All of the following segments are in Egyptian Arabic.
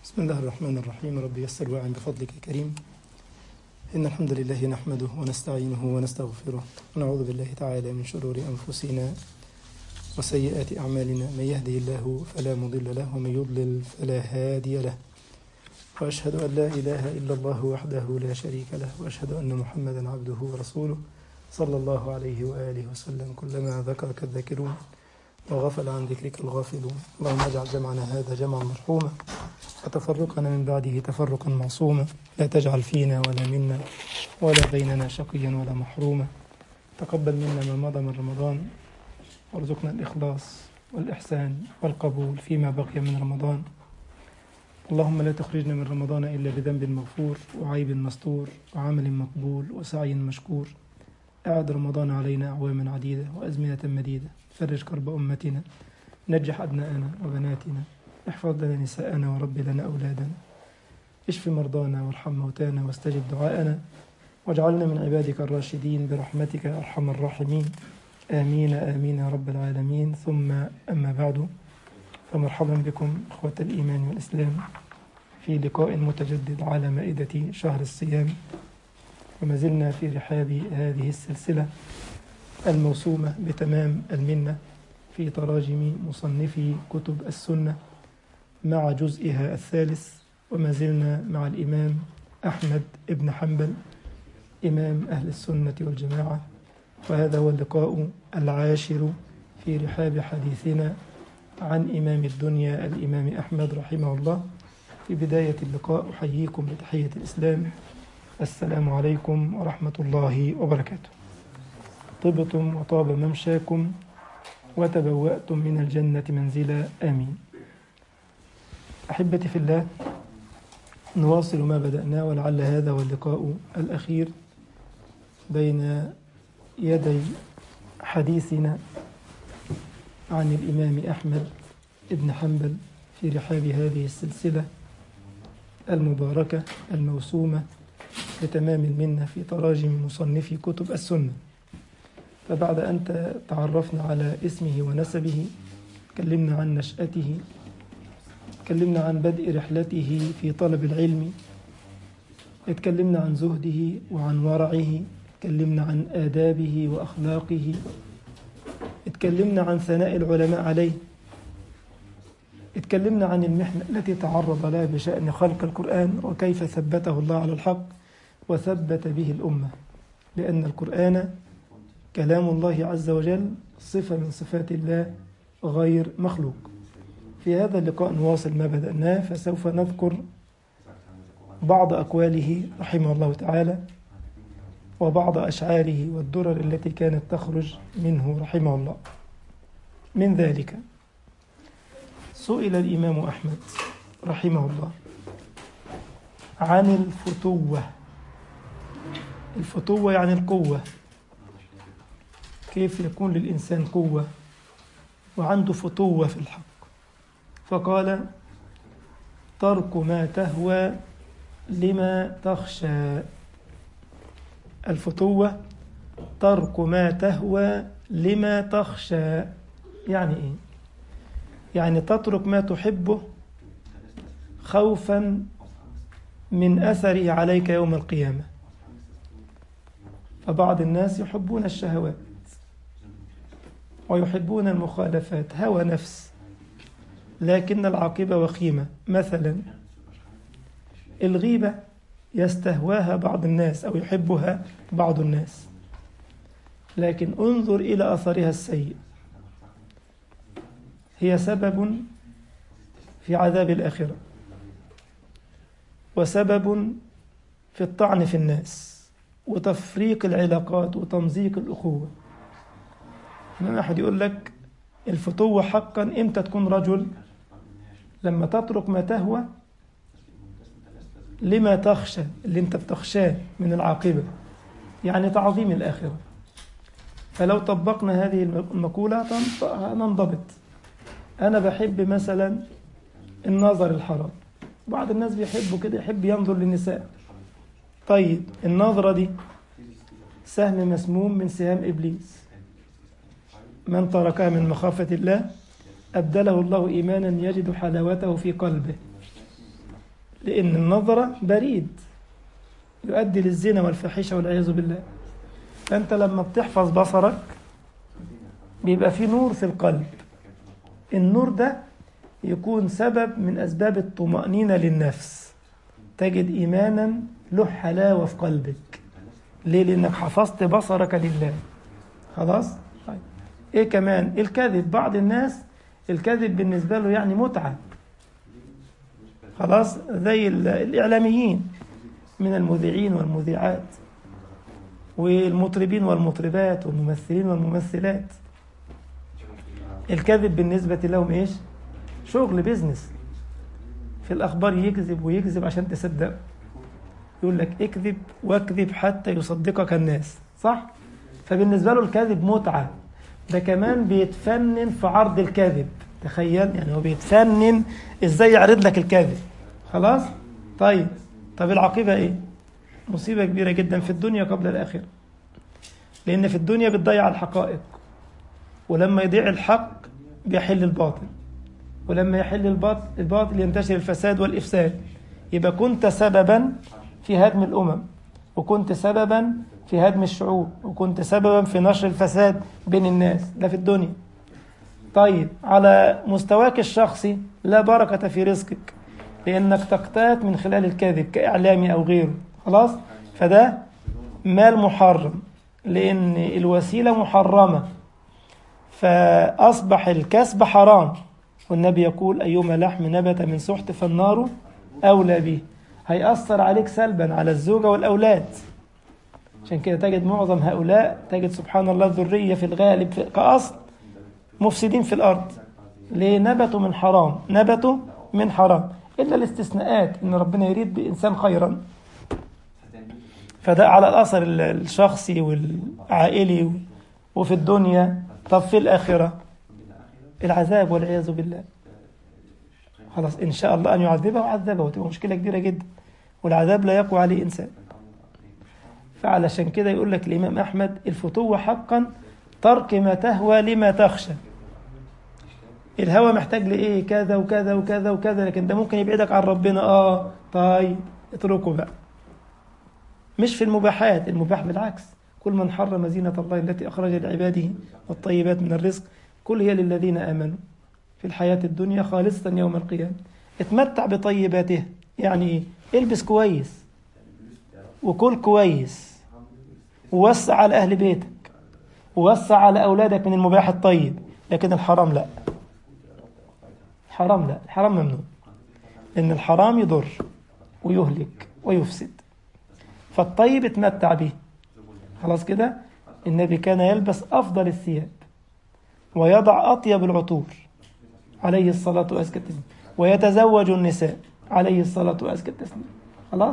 بسم الله الرحمن الرحيم رب يسر واعن بفضلك يا كريم إن الحمد لله نحمده ونستعينه ونستغفره ونعوذ بالله تعالى من شرور أنفسنا وسيئات أعمالنا من يهده الله فلا مضل له ومن يضلل فلا هادي له وأشهد أن لا إله إلا الله وحده لا شريك له وأشهد أن محمدا عبده ورسوله صلى الله عليه وآله وسلم كلما ذكرك الذاكرون وغفل عن ذكرك الغافلون اللهم اجعل جمعنا هذا جمعا مرحوما وتفرقنا من بعده تفرقا معصوما لا تجعل فينا ولا منا ولا بيننا شقيا ولا محروما تقبل منا ما مضى من رمضان وارزقنا الإخلاص والإحسان والقبول فيما بقي من رمضان اللهم لا تخرجنا من رمضان إلا بذنب مغفور وعيب مستور وعمل مقبول وسعي مشكور أعد رمضان علينا أعواما عديدة وأزمنة مديدة فرج كرب أمتنا نجح أبناءنا وبناتنا احفظ لنا نساءنا ورب لنا أولادنا اشف مرضانا وارحم موتانا واستجب دعاءنا واجعلنا من عبادك الراشدين برحمتك يا أرحم الراحمين آمين آمين يا رب العالمين ثم أما بعد فمرحبا بكم إخوة الإيمان والإسلام في لقاء متجدد على مائدة شهر الصيام وما زلنا في رحاب هذه السلسلة الموسومة بتمام المنة في تراجم مصنفي كتب السنة مع جزئها الثالث وما زلنا مع الإمام أحمد بن حنبل إمام أهل السنة والجماعة وهذا هو اللقاء العاشر في رحاب حديثنا عن إمام الدنيا الإمام أحمد رحمه الله في بداية اللقاء أحييكم بتحية الإسلام السلام عليكم ورحمة الله وبركاته طبتم وطاب ممشاكم وتبوأتم من الجنة منزلا آمين أحبتي في الله نواصل ما بدأناه ولعل هذا هو اللقاء الأخير بين يدي حديثنا عن الإمام أحمد بن حنبل في رحاب هذه السلسلة المباركة الموسومة بتمام المنة في تراجم مصنفي كتب السنة فبعد أن تعرفنا على اسمه ونسبه تكلمنا عن نشأته تكلمنا عن بدء رحلته في طلب العلم اتكلمنا عن زهده وعن ورعه اتكلمنا عن آدابه وأخلاقه اتكلمنا عن ثناء العلماء عليه اتكلمنا عن المحنة التي تعرض لها بشأن خلق القرآن وكيف ثبته الله على الحق وثبت به الأمة لأن القرآن كلام الله عز وجل صفة من صفات الله غير مخلوق في هذا اللقاء نواصل ما بدأناه فسوف نذكر بعض أقواله رحمه الله تعالى وبعض أشعاره والدرر التي كانت تخرج منه رحمه الله من ذلك سئل الإمام أحمد رحمه الله عن الفتوة الفتوة يعني القوة كيف يكون للإنسان قوة وعنده فتوة في الحق فقال ترك ما تهوى لما تخشى الفتوة ترك ما تهوى لما تخشى يعني إيه؟ يعني تترك ما تحبه خوفا من أثره عليك يوم القيامة فبعض الناس يحبون الشهوات ويحبون المخالفات هوى نفس لكن العاقبة وخيمة مثلا الغيبة يستهواها بعض الناس أو يحبها بعض الناس لكن انظر إلى أثرها السيء هي سبب في عذاب الآخرة وسبب في الطعن في الناس وتفريق العلاقات وتمزيق الأخوة إمام أحد يقول لك الفتوة حقا إمتى تكون رجل لما تترك ما تهوى لما تخشى اللي انت بتخشاه من العاقبة يعني تعظيم الآخرة فلو طبقنا هذه المقولة ننضبط أنا بحب مثلا النظر الحرام بعض الناس بيحبوا كده يحب ينظر للنساء طيب النظرة دي سهم مسموم من سهام إبليس من تركها من مخافة الله أبدله الله إيمانا يجد حلاوته في قلبه لأن النظرة بريد يؤدي للزنا والفاحشة والعياذ بالله فأنت لما بتحفظ بصرك بيبقى في نور في القلب النور ده يكون سبب من أسباب الطمأنينة للنفس تجد إيمانا له حلاوة في قلبك ليه؟ لأنك حفظت بصرك لله خلاص؟ طيب. إيه كمان؟ الكذب بعض الناس الكذب بالنسبة له يعني متعة خلاص زي الإعلاميين من المذيعين والمذيعات والمطربين والمطربات والممثلين والممثلات الكذب بالنسبة لهم إيش؟ شغل بيزنس في الأخبار يكذب ويكذب عشان تصدق يقول لك اكذب واكذب حتى يصدقك الناس صح؟ فبالنسبة له الكذب متعة ده كمان بيتفنن في عرض الكذب تخيل يعني هو بيتفنن ازاي يعرض لك الكذب خلاص؟ طيب طب العاقبة ايه؟ مصيبة كبيرة جدا في الدنيا قبل الآخرة لأن في الدنيا بتضيع الحقائق ولما يضيع الحق بيحل الباطل ولما يحل الباطل, الباطل ينتشر الفساد والإفساد يبقى كنت سببا في هدم الأمم وكنت سببا في هدم الشعوب وكنت سببا في نشر الفساد بين الناس ده في الدنيا طيب على مستواك الشخصي لا بركة في رزقك لأنك تقتات من خلال الكذب كإعلامي أو غيره خلاص فده مال محرم لأن الوسيلة محرمة فأصبح الكسب حرام والنبي يقول أيما لحم نبت من سحت فالنار أولى به هيأثر عليك سلبا على الزوجة والأولاد عشان كده تجد معظم هؤلاء تجد سبحان الله الذرية في الغالب في كأصل مفسدين في الأرض ليه نبتوا من حرام نبتوا من حرام إلا الاستثناءات إن ربنا يريد بإنسان خيرا فده على الأثر الشخصي والعائلي وفي الدنيا طب في الآخرة العذاب والعياذ بالله خلاص إن شاء الله أن يعذبه وعذبه وتبقى مشكلة كبيرة جدا والعذاب لا يقوى عليه إنسان فعلشان كده يقول لك الإمام أحمد الفتوة حقا ترك ما تهوى لما تخشى الهوى محتاج لإيه كذا وكذا وكذا وكذا لكن ده ممكن يبعدك عن ربنا آه طيب اتركه بقى مش في المباحات المباح بالعكس كل من حرم زينة الله التي أخرج لعباده والطيبات من الرزق كل هي للذين آمنوا في الحياة الدنيا خالصة يوم القيامة اتمتع بطيباته يعني ايه البس كويس وكل كويس ووسع على أهل بيتك ووسع على أولادك من المباح الطيب لكن الحرام لا الحرام لا الحرام ممنوع لأن الحرام يضر ويهلك ويفسد فالطيب اتمتع به خلاص كده النبي كان يلبس أفضل الثياب ويضع أطيب العطور عليه الصلاة وأزكى التسليم ويتزوج النساء عليه الصلاة وأزكى التسليم خلاص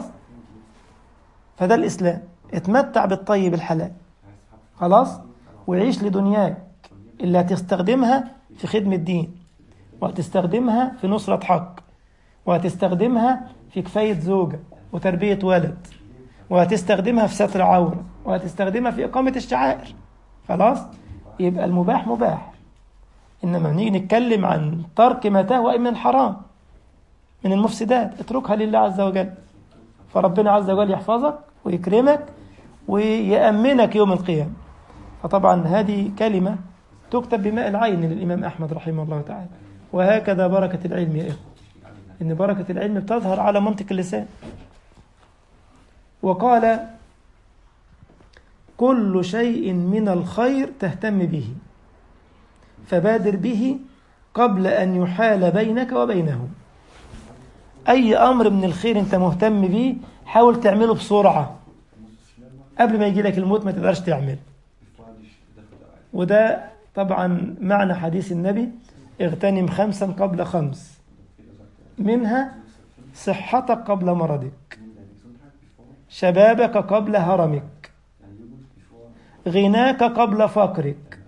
فده الإسلام اتمتع بالطيب الحلال خلاص وعيش لدنياك اللي هتستخدمها في خدمة الدين وهتستخدمها في نصرة حق وهتستخدمها في كفاية زوجة وتربية ولد وهتستخدمها في ستر عورة وهتستخدمها في إقامة الشعائر خلاص يبقى المباح مباح إنما نيجي نتكلم عن ترك ما تهوى من الحرام من المفسدات اتركها لله عز وجل فربنا عز وجل يحفظك ويكرمك ويأمنك يوم القيامة فطبعا هذه كلمة تكتب بماء العين للإمام أحمد رحمه الله تعالى وهكذا بركة العلم يا إخوة إن بركة العلم بتظهر على منطق اللسان وقال كل شيء من الخير تهتم به فبادر به قبل أن يحال بينك وبينه أي أمر من الخير أنت مهتم به حاول تعمله بسرعة قبل ما يجي لك الموت ما تقدرش تعمل وده طبعا معنى حديث النبي اغتنم خمسا قبل خمس منها صحتك قبل مرضك شبابك قبل هرمك غناك قبل فقرك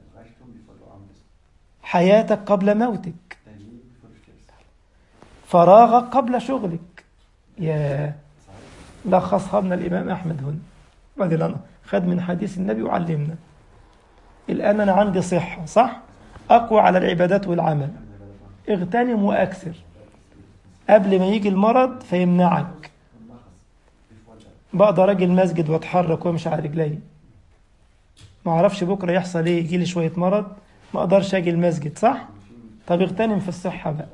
حياتك قبل موتك فراغك قبل شغلك يا لخصها لنا الإمام أحمد هنا رضي الله عنه خد من حديث النبي وعلمنا الآن أنا عندي صحة صح أقوى على العبادات والعمل اغتنم وأكثر قبل ما يجي المرض فيمنعك بقدر اجي المسجد واتحرك وامشي على رجلي ما اعرفش بكره يحصل ايه يجي لي شويه مرض ما اقدرش اجي المسجد صح طب اغتنم في الصحه بقى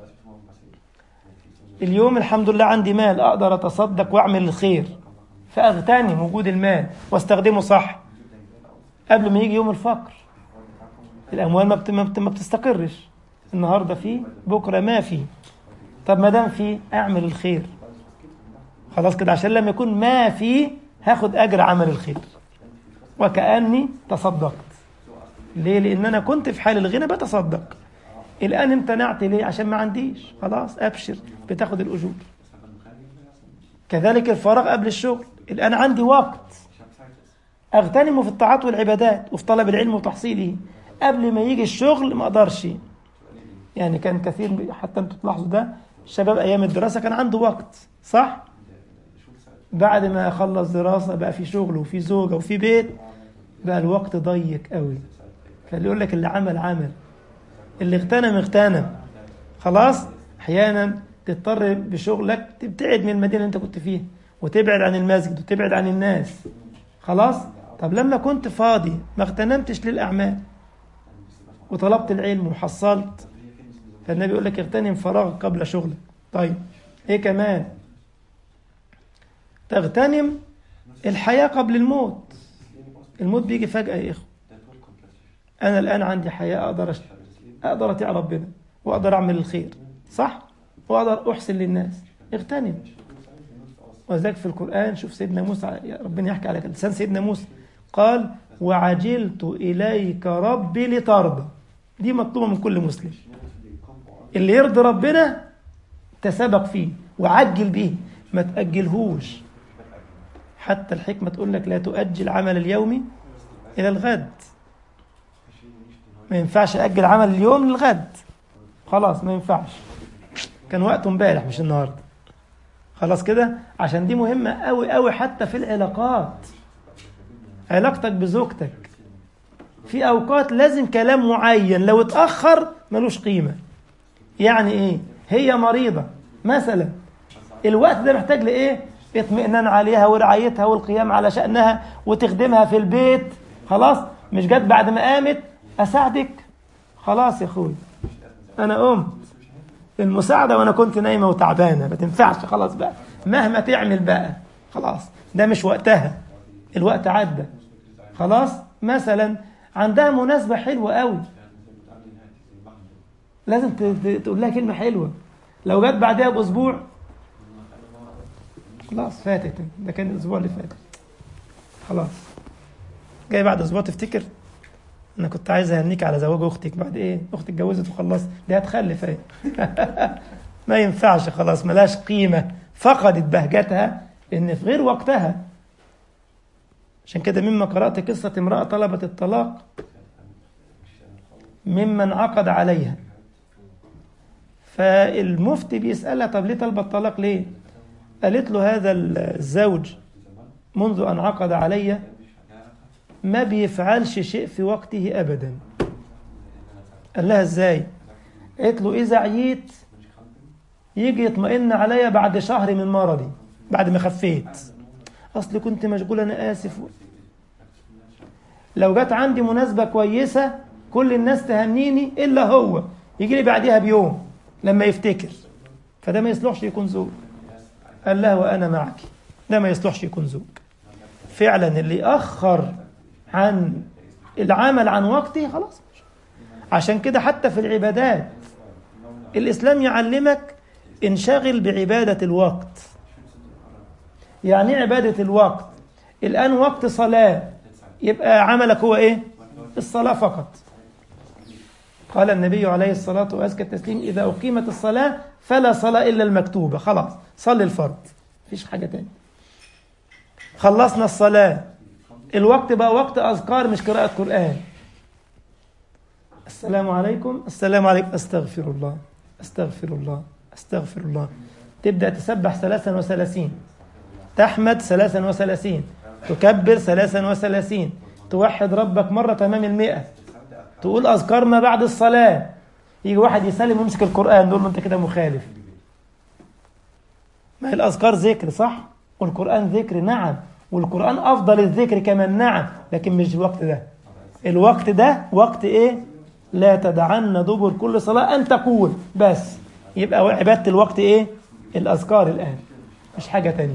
اليوم الحمد لله عندي مال اقدر اتصدق واعمل الخير فاغتنم وجود المال واستخدمه صح قبل ما يجي يوم الفقر الاموال ما, بت... ما, بت... ما بتستقرش النهارده فيه بكره ما فيه طب ما دام فيه اعمل الخير خلاص كده عشان لما يكون ما فيه هاخد اجر عمل الخير وكاني تصدقت ليه لان انا كنت في حال الغنى بتصدق الان امتنعت ليه عشان ما عنديش خلاص ابشر بتاخد الاجور كذلك الفراغ قبل الشغل الان عندي وقت اغتنمه في الطاعات والعبادات وفي طلب العلم وتحصيله قبل ما يجي الشغل ما اقدرش يعني كان كثير حتى انتوا تلاحظوا ده الشباب ايام الدراسه كان عنده وقت صح بعد ما خلص دراسه بقى في شغل وفي زوجه وفي بيت بقى الوقت ضيق قوي فاللي يقول لك اللي عمل عمل اللي اغتنم اغتنم خلاص احيانا تضطر بشغلك تبتعد من المدينه اللي انت كنت فيها وتبعد عن المسجد وتبعد عن الناس خلاص طب لما كنت فاضي ما اغتنمتش للاعمال وطلبت العلم وحصلت فالنبي يقول لك اغتنم فراغك قبل شغلك طيب ايه كمان تغتنم الحياة قبل الموت الموت بيجي فجأة يا إخوة أنا الآن عندي حياة أقدر أشت... أقدر أطيع ربنا وأقدر أعمل الخير صح؟ وأقدر أحسن للناس اغتنم وذلك في القرآن شوف سيدنا موسى ربنا يحكي على لسان سيدنا موسى قال وعجلت إليك ربي لترضى دي مطلوبة من كل مسلم اللي يرضي ربنا تسابق فيه وعجل به ما تأجلهوش حتى الحكمة تقول لك لا تؤجل عمل اليوم إلى الغد ما ينفعش أجل عمل اليوم للغد خلاص ما ينفعش كان وقته امبارح مش النهارده خلاص كده عشان دي مهمة قوي قوي حتى في العلاقات علاقتك بزوجتك في أوقات لازم كلام معين لو اتأخر ملوش قيمة يعني إيه هي مريضة مثلا الوقت ده محتاج لإيه اطمئنان عليها ورعايتها والقيام على شأنها وتخدمها في البيت خلاص مش جت بعد ما قامت أساعدك خلاص يا أخوي أنا قمت المساعدة وأنا كنت نايمة وتعبانة ما تنفعش خلاص بقى مهما تعمل بقى خلاص ده مش وقتها الوقت عدى خلاص مثلا عندها مناسبة حلوة قوي لازم تقول لها كلمة حلوة لو جت بعدها بأسبوع خلاص فاتت ده كان الأسبوع اللي فات خلاص جاي بعد أسبوع تفتكر أنا كنت عايز أهنيك على زواج أختك بعد إيه أختك اتجوزت وخلصت دي هتخلف إيه ما ينفعش خلاص ملاش قيمة فقدت بهجتها إن في غير وقتها عشان كده مما قرأت قصة امرأة طلبت الطلاق ممن عقد عليها فالمفتي بيسألها طب ليه طلب الطلاق ليه قالت له هذا الزوج منذ أن عقد علي ما بيفعلش شيء في وقته أبدا قال لها ازاي قالت له إذا عييت يجي يطمئن عليا بعد شهر من مرضي بعد ما خفيت أصلي كنت مشغول أنا آسف لو جت عندي مناسبة كويسة كل الناس تهنيني إلا هو يجي لي بعدها بيوم لما يفتكر فده ما يصلحش يكون زوج قال لها وأنا معك ده ما يصلحش يكون زوج فعلا اللي أخر عن العمل عن وقته خلاص عشان كده حتى في العبادات الإسلام يعلمك انشغل بعبادة الوقت يعني عبادة الوقت الآن وقت صلاة يبقى عملك هو إيه الصلاة فقط قال النبي عليه الصلاة وأزكى التسليم إذا أقيمت الصلاة فلا صلاة إلا المكتوبة خلاص صلي الفرض مفيش حاجة تاني خلصنا الصلاة الوقت بقى وقت أذكار مش قراءة قرآن السلام عليكم السلام عليكم أستغفر الله أستغفر الله أستغفر الله تبدأ تسبح ثلاثا وثلاثين تحمد ثلاثا وثلاثين تكبر ثلاثا وثلاثين توحد ربك مرة تمام المئة تقول أذكار ما بعد الصلاة يجي واحد يسلم ويمسك القرآن نقول له أنت كده مخالف ما هي الأذكار ذكر صح والقرآن ذكر نعم والقرآن أفضل الذكر كمان نعم لكن مش الوقت ده الوقت ده وقت إيه لا تدعن دبر كل صلاة أن تقول بس يبقى عبادة الوقت إيه الأذكار الآن مش حاجة تانية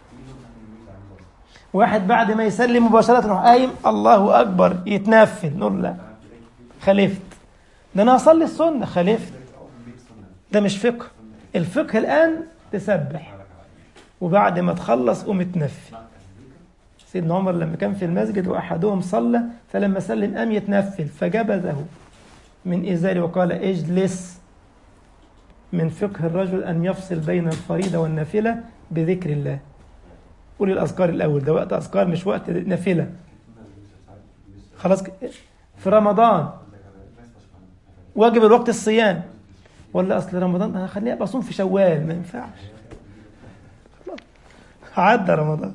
واحد بعد ما يسلم مباشرة يروح قايم الله أكبر يتنفل نقول لا خالفت ده أنا أصلي السنة خالفت ده مش فقه الفقه الآن تسبح وبعد ما تخلص قوم تنفل سيدنا عمر لما كان في المسجد وأحدهم صلى فلما سلم قام يتنفل فجبذه من إزاري وقال اجلس من فقه الرجل أن يفصل بين الفريضة والنافلة بذكر الله قول الأذكار الأول ده وقت أذكار مش وقت نافلة خلاص في رمضان واجب الوقت الصيام ولا أصل رمضان أنا خليني أبقى أصوم في شوال ما ينفعش خلاص عدى رمضان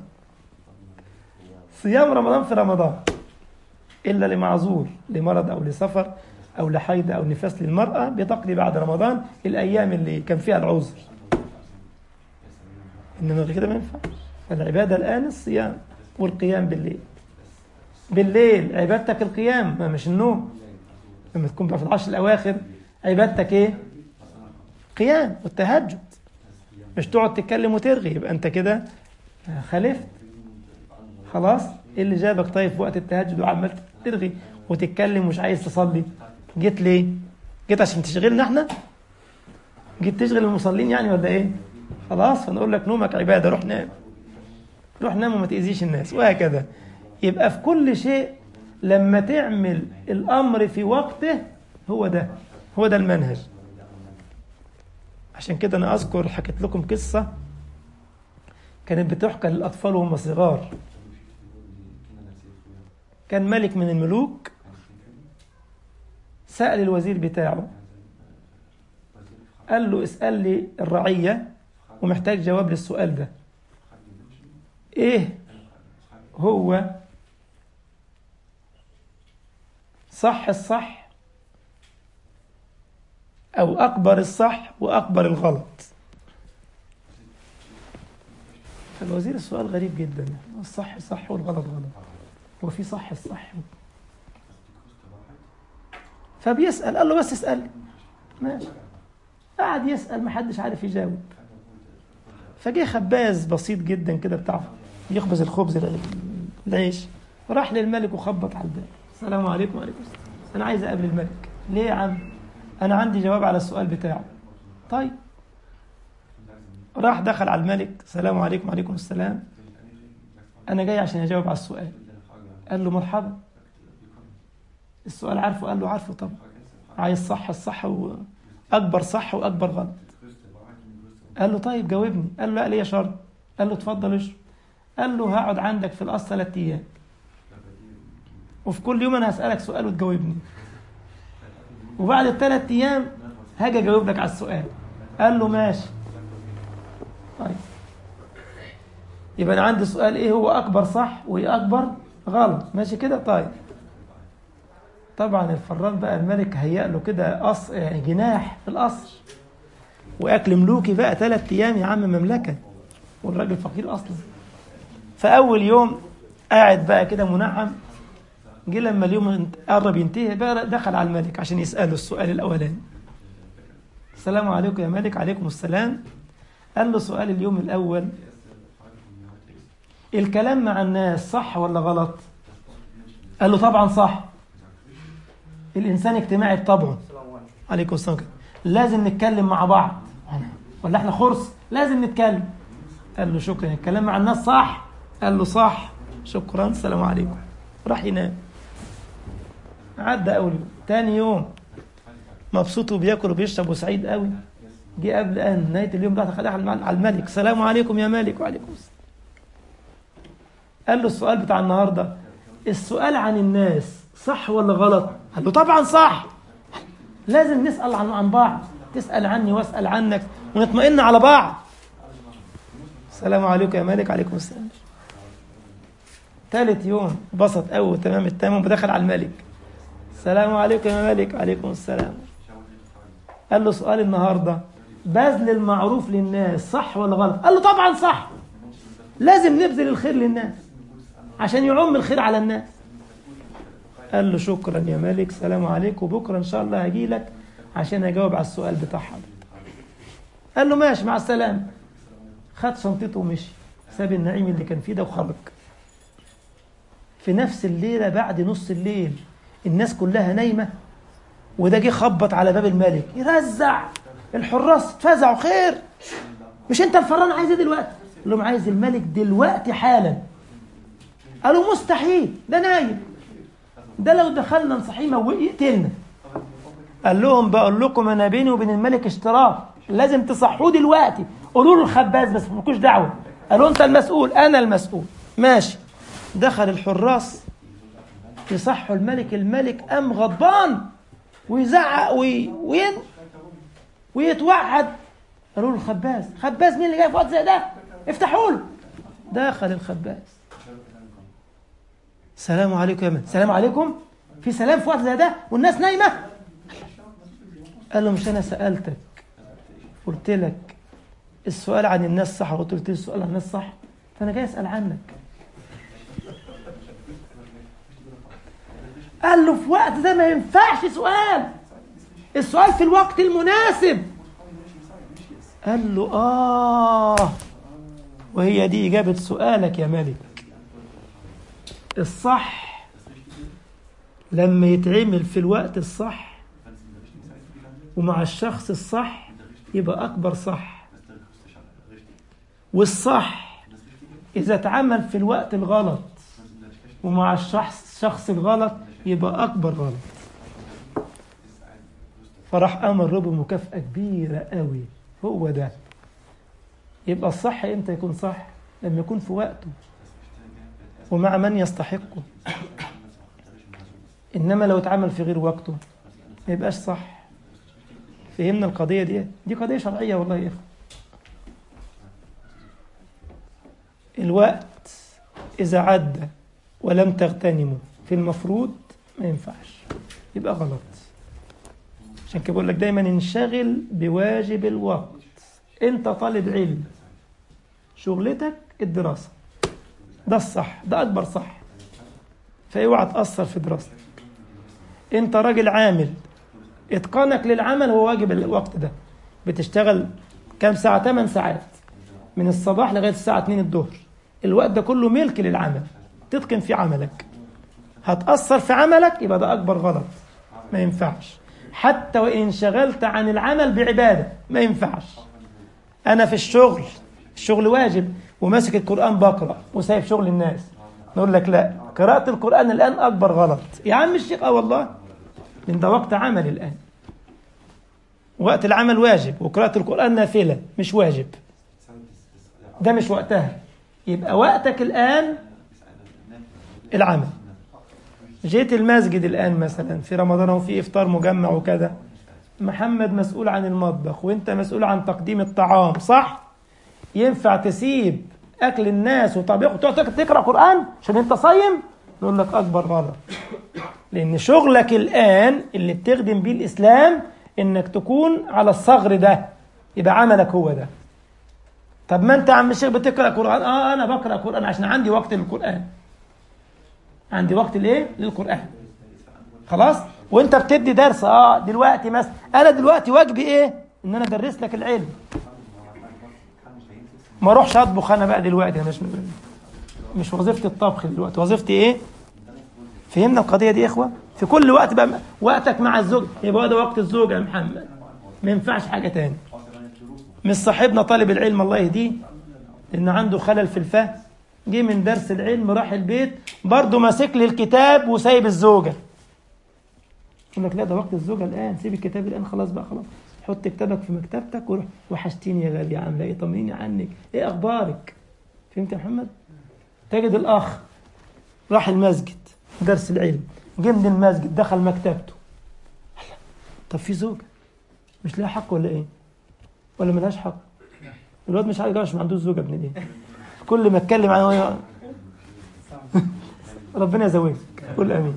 صيام رمضان في رمضان إلا لمعذور لمرض أو لسفر أو لحيض أو نفاس للمرأة بتقضي بعد رمضان الأيام اللي كان فيها العذر إنما غير كده ما ينفعش فالعبادة الآن الصيام والقيام بالليل بالليل عبادتك القيام ما مش النوم لما تكون بقى في العشر الأواخر عبادتك إيه؟ قيام والتهجد مش تقعد تتكلم وترغي يبقى أنت كده خالفت خلاص إيه اللي جابك طيب في وقت التهجد وعمال ترغي وتتكلم ومش عايز تصلي جيت ليه؟ جيت عشان تشغلنا احنا؟ جيت تشغل المصلين يعني ولا ايه؟ خلاص فنقول لك نومك عباده روح نام روح نام وما تأذيش الناس وهكذا يبقى في كل شيء لما تعمل الأمر في وقته هو ده هو ده المنهج عشان كده أنا أذكر حكيت لكم قصة كانت بتحكى للأطفال وهم صغار كان ملك من الملوك سأل الوزير بتاعه قال له اسأل لي الرعية ومحتاج جواب للسؤال ده ايه هو صح الصح او اكبر الصح واكبر الغلط فالوزير السؤال غريب جدا الصح صح والغلط غلط هو في صح الصح فبيسأل قال له بس اسأل ماشي قعد يسأل محدش عارف يجاوب فجه خباز بسيط جدا كده بتاع يخبز الخبز العيش راح للملك وخبط على الباب السلام عليكم وعليكم السلام انا عايز اقابل الملك ليه يا عم انا عندي جواب على السؤال بتاعه طيب راح دخل على الملك السلام عليكم وعليكم السلام انا جاي عشان اجاوب على السؤال قال له مرحبا السؤال عارفه قال له عارفه طبعا عايز صح الصح واكبر صح واكبر غلط قال له طيب جاوبني قال له لا ليا شرط قال له اتفضل اشرب قال له هقعد عندك في القصر ثلاث ايام وفي كل يوم انا هسالك سؤال وتجاوبني وبعد الثلاث ايام هاجي اجاوب لك على السؤال قال له ماشي طيب يبقى انا عندي سؤال ايه هو اكبر صح وايه اكبر غلط ماشي كده طيب طبعا الفران بقى الملك هيأ له كده قص يعني جناح في القصر واكل ملوكي بقى ثلاث ايام يا عم مملكه والراجل فقير اصلا فاول يوم قاعد بقى كده منعم جه لما اليوم قرب ينتهي بقى دخل على الملك عشان يساله السؤال الاولاني السلام عليكم يا ملك عليكم السلام قال له سؤال اليوم الاول الكلام مع الناس صح ولا غلط قال له طبعا صح الانسان اجتماعي بطبعه عليكم السلام لازم نتكلم مع بعض ولا احنا خرس لازم نتكلم قال له شكرا الكلام مع الناس صح قال له صح شكرا السلام عليكم راح ينام عدى اول يوم تاني يوم مبسوط وبياكل وبيشرب وسعيد قوي جه قبل ان نهايه اليوم ده خلاه على الملك السلام عليكم يا مالك وعليكم السلام قال له السؤال بتاع النهارده السؤال عن الناس صح ولا غلط قال له طبعا صح لازم نسال عن عن بعض تسال عني واسال عنك ونطمئن على بعض السلام عليكم يا مالك عليكم السلام ثالث يوم بسط قوي تمام التمام ودخل على الملك السلام عليكم يا مالك عليكم السلام قال له سؤال النهارده بذل المعروف للناس صح ولا غلط قال له طبعا صح لازم نبذل الخير للناس عشان يعم الخير على الناس قال له شكرا يا ملك سلام عليكم وبكره ان شاء الله هجي لك عشان اجاوب على السؤال بتاع حضرتك قال له ماشي مع السلامه خد شنطته ومشي ساب النعيم اللي كان فيه ده وخرج في نفس الليله بعد نص الليل الناس كلها نايمه وده جه خبط على باب الملك يرزع الحراس اتفزعوا خير مش انت الفران عايز ايه دلوقتي قال لهم عايز الملك دلوقتي حالا قالوا مستحيل ده نايم ده لو دخلنا نصحيه يقتلنا قال لهم بقول لكم انا بيني وبين الملك اشتراك لازم تصحوه دلوقتي قولوا له الخباز بس مالكوش دعوه قالوا انت المسؤول انا المسؤول ماشي دخل الحراس يصحوا الملك الملك قام غضبان ويزعق وي... وين ويتوعد قالوا له الخباز خباز مين اللي جاي في وقت زي ده افتحوا له دخل الخباز السلام عليكم يا من السلام عليكم في سلام في وقت زي ده والناس نايمه قال له مش انا سالتك قلت لك السؤال عن الناس صح وقلت لي السؤال عن الناس صح فانا جاي اسال عنك قال له في وقت ده ما ينفعش سؤال السؤال في الوقت المناسب قال له آه وهي دي إجابة سؤالك يا ملك الصح لما يتعمل في الوقت الصح ومع الشخص الصح يبقى أكبر صح والصح إذا اتعمل في الوقت الغلط ومع الشخص الشخص الغلط يبقى أكبر غلط فراح أمر بمكافأة كبيرة قوي هو ده يبقى الصح امتى يكون صح لما يكون في وقته ومع من يستحقه انما لو اتعمل في غير وقته ما يبقاش صح فهمنا القضيه دي دي قضيه شرعيه والله يا اخوه الوقت اذا عدى ولم تغتنمه في المفروض ما ينفعش يبقى غلط عشان كده بقول لك دايما انشغل بواجب الوقت انت طالب علم شغلتك الدراسة ده الصح ده أكبر صح فاوعى تأثر في دراستك انت راجل عامل اتقانك للعمل هو واجب الوقت ده بتشتغل كام ساعة 8 ساعات من الصباح لغاية الساعة 2 الظهر الوقت ده كله ملك للعمل تتقن في عملك هتأثر في عملك يبقى ده أكبر غلط ما ينفعش حتى وإن انشغلت عن العمل بعبادة ما ينفعش أنا في الشغل الشغل واجب وماسك القرآن بقرأ وسايب شغل الناس نقول لك لا قراءة القرآن الآن أكبر غلط يا عم الشيخ آه والله من ده وقت عمل الآن وقت العمل واجب وقراءة القرآن نافلة مش واجب ده مش وقتها يبقى وقتك الآن العمل جيت المسجد الآن مثلا في رمضان وفي إفطار مجمع وكذا محمد مسؤول عن المطبخ وانت مسؤول عن تقديم الطعام صح ينفع تسيب اكل الناس وطبيخ وتقعد تقرا قران عشان انت صايم نقول لك اكبر غلط لان شغلك الان اللي بتخدم بيه الاسلام انك تكون على الصغر ده يبقى عملك هو ده طب ما انت يا عم الشيخ بتقرا قران اه انا بقرا قران عشان عندي وقت للقران عندي وقت لايه للقران خلاص وانت بتدي درس اه دلوقتي مثلا انا دلوقتي واجبي ايه ان انا ادرس لك العلم ما اروحش اطبخ انا بقى دلوقتي انا مش مش وظيفتي الطبخ دلوقتي وظيفتي ايه فهمنا القضيه دي يا اخوه في كل وقت بقى وقتك مع الزوج يبقى ده وقت الزوجه يا محمد ما ينفعش حاجه تاني مش صاحبنا طالب العلم الله يهديه لان عنده خلل في الفهم جه من درس العلم راح البيت برضه ماسك لي الكتاب وسايب الزوجه يقول لك لا ده وقت الزوجه الان سيب الكتاب الان خلاص بقى خلاص حط كتابك في مكتبتك وروح وحشتيني يا غالية عاملة ايه طمنيني عنك ايه اخبارك فهمت يا محمد تجد الاخ راح المسجد درس العلم جه من المسجد دخل مكتبته طب في زوجة مش لها حق ولا ايه ولا ملهاش حق الواد مش عارف مش ما عندوش زوجة ابن ايه كل ما اتكلم عنه ربنا يزوجك قول امين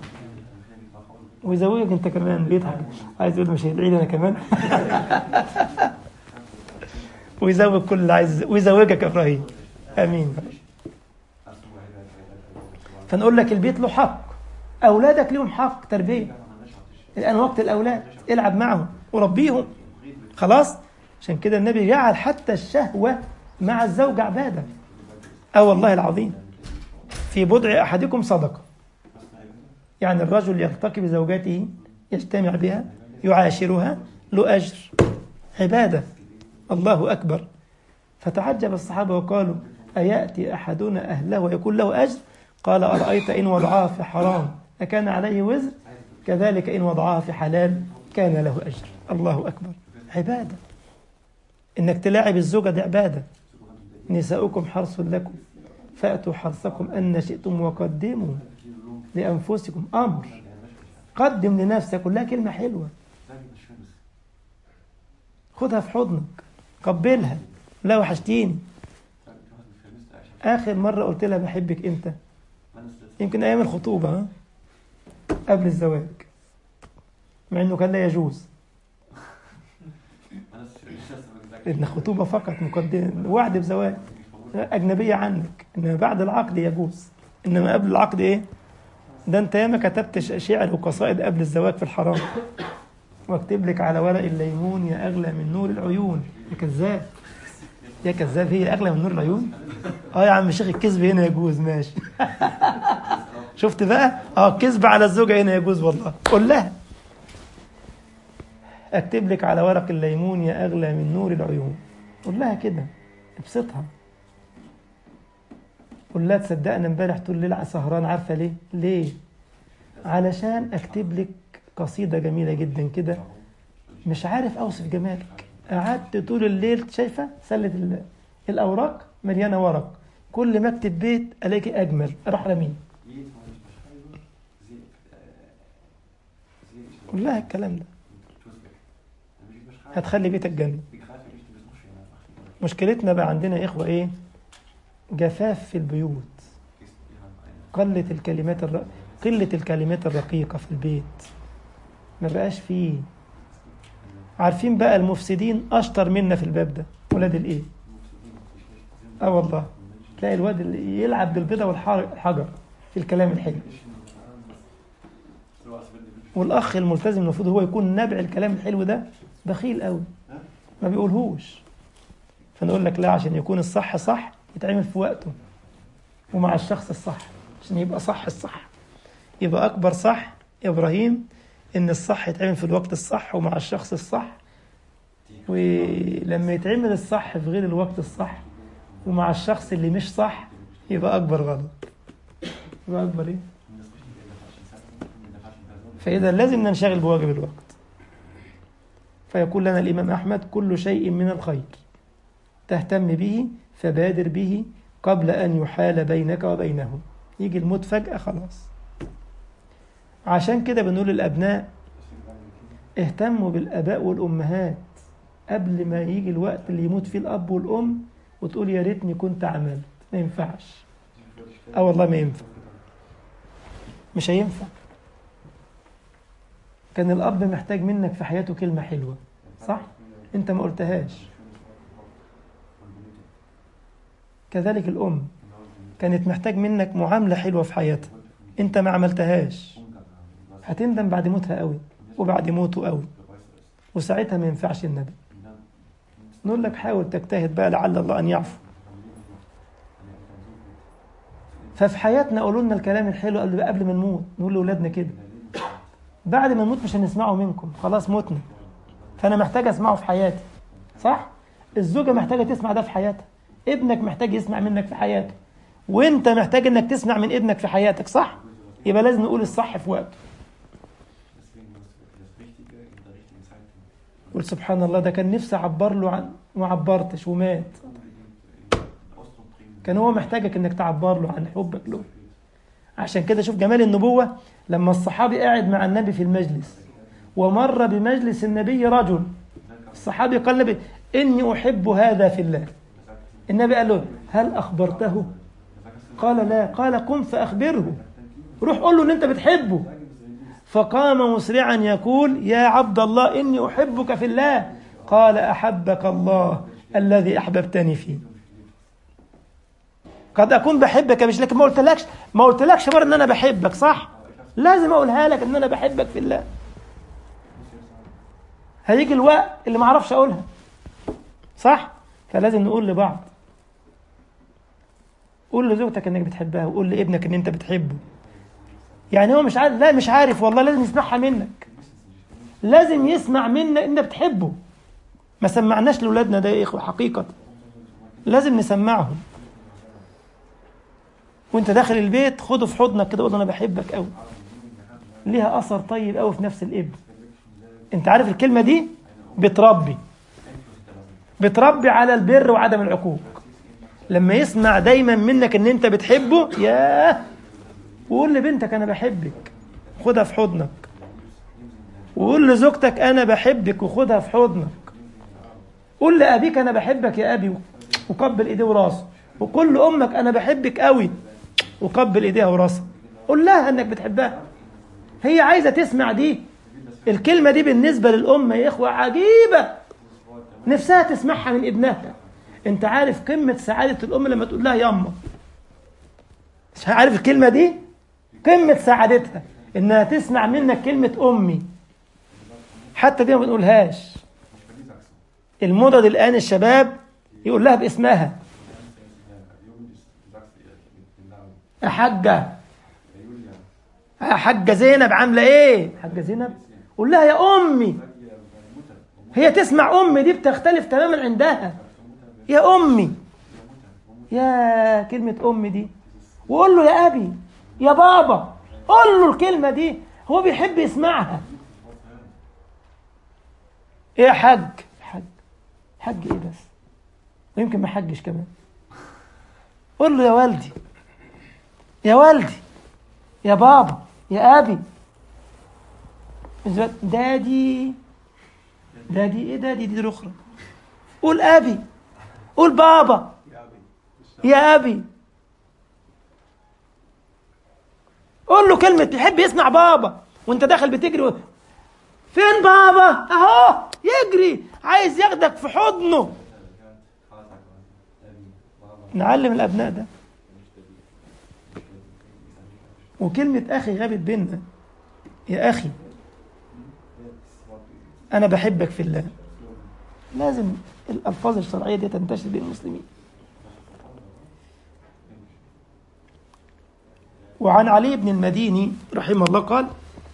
ويزوجك انت كمان بيضحك عايز يقول مش هيدعي لي انا كمان ويزوج كل اللي عايز ويزوجك يا ابراهيم امين فنقول لك البيت له حق اولادك لهم حق تربيه الان وقت الاولاد العب معهم وربيهم خلاص عشان كده النبي جعل حتى الشهوه مع الزوج عباده اه والله العظيم في بضع احدكم صدقه يعني الرجل يلتقي بزوجته يجتمع بها يعاشرها له اجر عباده الله اكبر فتعجب الصحابه وقالوا اياتي احدنا اهله ويكون له اجر قال ارايت ان وضعها في حرام اكان عليه وزر كذلك ان وضعها في حلال كان له اجر الله اكبر عباده انك تلاعب الزوجه دي عباده نساؤكم حرث لكم فاتوا حرثكم ان شئتم وقدموا لانفسكم امر قدم لنفسك كلها كلمه حلوه خدها في حضنك قبلها لا وحشتيني اخر مره قلت لها بحبك امتى يمكن ايام الخطوبه ها قبل الزواج مع انه كان لا يجوز ان خطوبه فقط مقدم وعد بزواج اجنبيه عنك انما بعد العقد يجوز انما قبل العقد ايه ده انت ياما كتبت شعر وقصائد قبل الزواج في الحرام واكتب لك على ورق الليمون يا اغلى من نور العيون يا كذاب يا كذاب هي اغلى من نور العيون اه يا عم الشيخ الكذب هنا يجوز ماشي شفت بقى اه الكذب على الزوجه هنا يجوز والله قول لها اكتب لك على ورق الليمون يا اغلى من نور العيون قول لها كده ابسطها قول لها تصدقنا امبارح طول الليل سهران عارفه ليه؟ ليه؟ علشان اكتب لك قصيده جميله جدا كده مش عارف اوصف جمالك قعدت طول الليل شايفه سله الاوراق مليانه ورق كل ما اكتب بيت الاقي اجمل اروح رميه قول لها الكلام ده هتخلي بيتك جنة مشكلتنا بقى عندنا يا إخوة إيه جفاف في البيوت قلة الكلمات الر... قلة الكلمات الرقيقة في البيت ما بقاش فيه عارفين بقى المفسدين أشطر منا في الباب ده ولاد الإيه اه والله تلاقي الواد اللي يلعب بالبيضة والحجر في الكلام الحلو والاخ الملتزم المفروض هو يكون نابع الكلام الحلو ده بخيل قوي ما بيقولهوش فنقول لك لا عشان يكون الصح صح يتعمل في وقته ومع الشخص الصح عشان يبقى صح الصح يبقى اكبر صح يا ابراهيم ان الصح يتعمل في الوقت الصح ومع الشخص الصح ولما يتعمل الصح في غير الوقت الصح ومع الشخص اللي مش صح يبقى اكبر غلط يبقى اكبر ايه فإذا لازم ننشغل بواجب الوقت فيقول لنا الإمام أحمد كل شيء من الخير تهتم به فبادر به قبل أن يحال بينك وبينه يجي الموت فجأة خلاص عشان كده بنقول للأبناء اهتموا بالآباء والأمهات قبل ما يجي الوقت اللي يموت فيه الأب والأم وتقول يا ريتني كنت عملت ما ينفعش اه والله ما ينفع مش هينفع كان الأب محتاج منك في حياته كلمة حلوة صح؟ أنت ما قلتهاش كذلك الأم كانت محتاج منك معاملة حلوة في حياتها أنت ما عملتهاش هتندم بعد موتها قوي وبعد موته قوي وساعتها ما ينفعش الندم نقول لك حاول تجتهد بقى لعل الله أن يعفو ففي حياتنا قولوا لنا الكلام الحلو قبل قبل ما نموت نقول لاولادنا كده بعد ما نموت مش هنسمعه منكم خلاص متنا فانا محتاج اسمعه في حياتي صح الزوجه محتاجه تسمع ده في حياتها ابنك محتاج يسمع منك في حياته وانت محتاج انك تسمع من ابنك في حياتك صح يبقى لازم نقول الصح في وقته قول سبحان الله ده كان نفسي اعبر له عن وما عبرتش ومات كان هو محتاجك انك تعبر له عن حبك له عشان كده شوف جمال النبوة لما الصحابي قاعد مع النبي في المجلس ومر بمجلس النبي رجل الصحابي قال النبي إني أحب هذا في الله النبي قال له هل أخبرته قال لا قال قم فأخبره روح قول له إن أنت بتحبه فقام مسرعا يقول يا عبد الله إني أحبك في الله قال أحبك الله الذي أحببتني فيه قد أكون بحبك مش لكن ما قلتلكش ما قلتلكش مرة إن أنا بحبك صح لازم أقولها لك إن أنا بحبك في الله هيجي الوقت اللي ما اعرفش اقولها صح فلازم نقول لبعض قول لزوجتك انك بتحبها وقول لابنك ان انت بتحبه يعني هو مش عارف لا مش عارف والله لازم يسمعها منك لازم يسمع منا انت بتحبه ما سمعناش لاولادنا ده يا اخوه حقيقه لازم نسمعهم وانت داخل البيت خده في حضنك كده قول له انا بحبك قوي ليها اثر طيب قوي في نفس الابن انت عارف الكلمه دي بتربي بتربي على البر وعدم العقوق لما يسمع دايما منك ان انت بتحبه ياه وقول لبنتك انا بحبك خدها في حضنك وقول لزوجتك انا بحبك وخدها في حضنك قول لابيك انا بحبك يا ابي وقبل ايديه وراسه وقول لامك انا بحبك قوي وقبل ايديها وراسها قول لها انك بتحبها هي عايزه تسمع دي الكلمه دي بالنسبه للام يا اخوه عجيبه نفسها تسمعها من ابنها انت عارف قمه سعاده الام لما تقول لها ياما مش عارف الكلمه دي قمه سعادتها انها تسمع منك كلمه امي حتى دي ما بنقولهاش المضد الان الشباب يقول لها باسمها يا حاجه يا حاجه زينب عامله ايه حاجه زينب قول لها يا امي هي تسمع امي دي بتختلف تماما عندها يا امي يا كلمه امي دي وقول له يا ابي يا بابا قول له الكلمه دي هو بيحب يسمعها ايه يا حاج حاج حاج ايه بس ويمكن ما حجش كمان قول له يا والدي يا والدي يا بابا يا ابي دادي دادي ايه دادي دي الاخرى قول ابي قول بابا يا ابي قول له كلمة يحب يسمع بابا وانت داخل بتجري و... فين بابا اهو يجري عايز ياخدك في حضنه نعلم الابناء ده وكلمة اخي غابت بينا يا اخي انا بحبك في الله لازم الالفاظ الشرعيه دي تنتشر بين المسلمين وعن علي بن المديني رحمه الله قال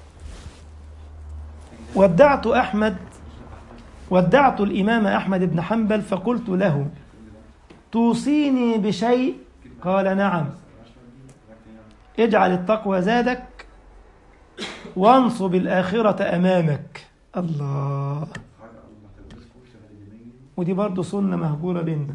ودعت احمد ودعت الامام احمد بن حنبل فقلت له توصيني بشيء قال نعم اجعل التقوى زادك وانصب الاخره امامك الله ودي برضه سنة مهجورة بينا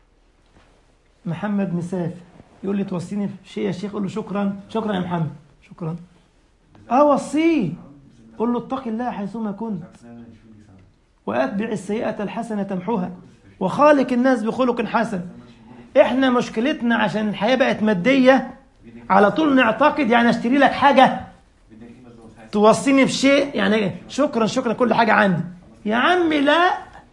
محمد مسافر يقول لي توصيني في شيء يا شيخ قول له شكرا شكرا يا محمد شكرا اه وصيه قول له اتق الله حيثما كنت واتبع السيئة الحسنة تمحوها وخالق الناس بخلق حسن احنا مشكلتنا عشان الحياة بقت مادية على طول نعتقد يعني اشتري لك حاجة توصيني بشيء يعني شكرا شكرا كل حاجة عندي يا عمي لا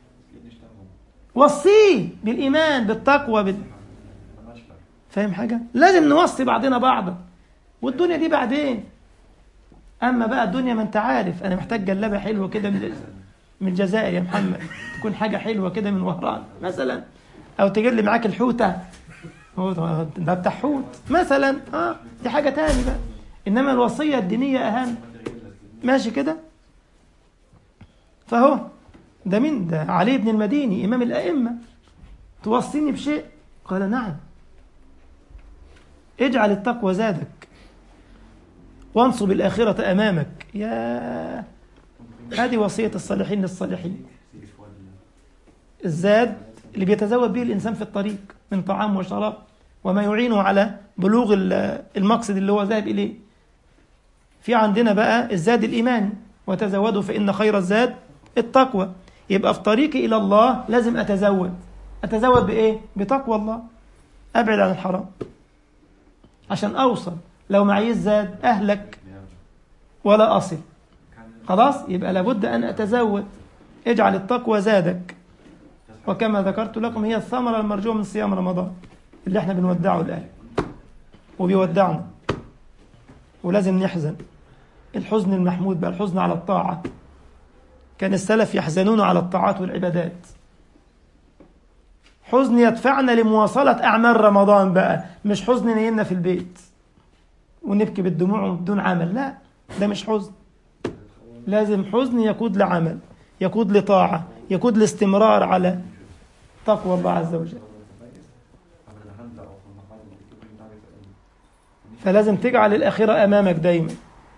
وصيه بالإيمان بالتقوى بال... فاهم حاجة؟ لازم نوصي بعضنا بعضا والدنيا دي بعدين أما بقى الدنيا ما أنت عارف أنا محتاج جلابة حلوة كده من من الجزائر يا محمد تكون حاجة حلوة كده من وهران مثلا أو تجيب لي معاك الحوتة ده بتاع حوت مثلا اه دي حاجة تاني بقى إنما الوصية الدينية أهم ماشي كده فهو ده مين ده علي بن المديني إمام الأئمة توصيني بشيء قال نعم اجعل التقوى زادك وانصب الآخرة أمامك يا هذه وصية الصالحين للصالحين الزاد اللي بيتزود به الإنسان في الطريق من طعام وشراب وما يعينه على بلوغ المقصد اللي هو ذاهب إليه في عندنا بقى الزاد الإيماني وتزودوا فإن خير الزاد التقوى يبقى في طريقي إلى الله لازم أتزود أتزود بإيه؟ بتقوى الله أبعد عن الحرام عشان أوصل لو معيش زاد أهلك ولا أصل خلاص يبقى لابد أن أتزود اجعل التقوى زادك وكما ذكرت لكم هي الثمرة المرجوة من صيام رمضان اللي احنا بنودعه الآن وبيودعنا ولازم نحزن الحزن المحمود بقى الحزن على الطاعة كان السلف يحزنون على الطاعات والعبادات حزن يدفعنا لمواصلة أعمال رمضان بقى مش حزن نيمنا في البيت ونبكي بالدموع بدون عمل لا ده مش حزن لازم حزن يقود لعمل يقود لطاعة يقود لاستمرار على تقوى الله عز وجل فلازم تجعل الآخرة أمامك دايما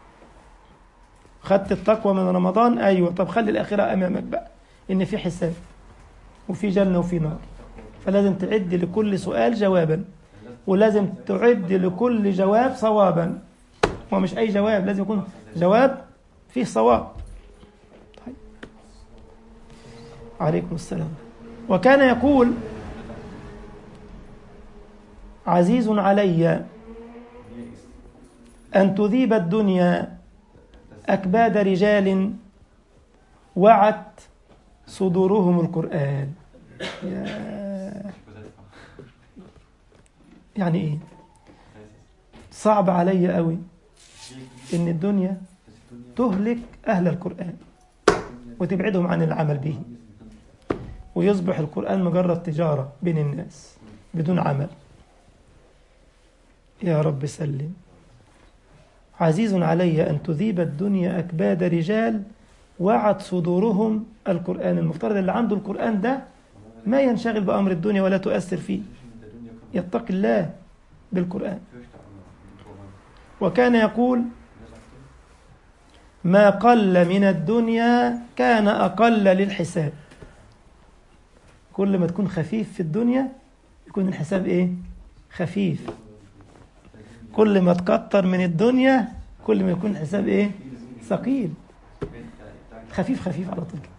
خدت التقوى من رمضان أيوة طب خلي الآخرة أمامك بقى إن في حساب وفي جنة وفي نار فلازم تعد لكل سؤال جوابا ولازم تعد لكل جواب صوابا ومش أي جواب لازم يكون جواب فيه صواب طيب. عليكم السلام وكان يقول عزيز علي أن تذيب الدنيا أكباد رجال وعت صدورهم القرآن يا يعني إيه صعب علي قوي إن الدنيا تهلك أهل القرآن وتبعدهم عن العمل به ويصبح القرآن مجرد تجارة بين الناس بدون عمل يا رب سلم عزيز علي أن تذيب الدنيا أكباد رجال وعت صدورهم القرآن المفترض اللي عنده القرآن ده ما ينشغل بأمر الدنيا ولا تؤثر فيه يتقي الله بالقرآن وكان يقول ما قل من الدنيا كان أقل للحساب كل ما تكون خفيف في الدنيا يكون الحساب إيه خفيف كل ما تكتر من الدنيا كل ما يكون الحساب إيه ثقيل خفيف خفيف على طول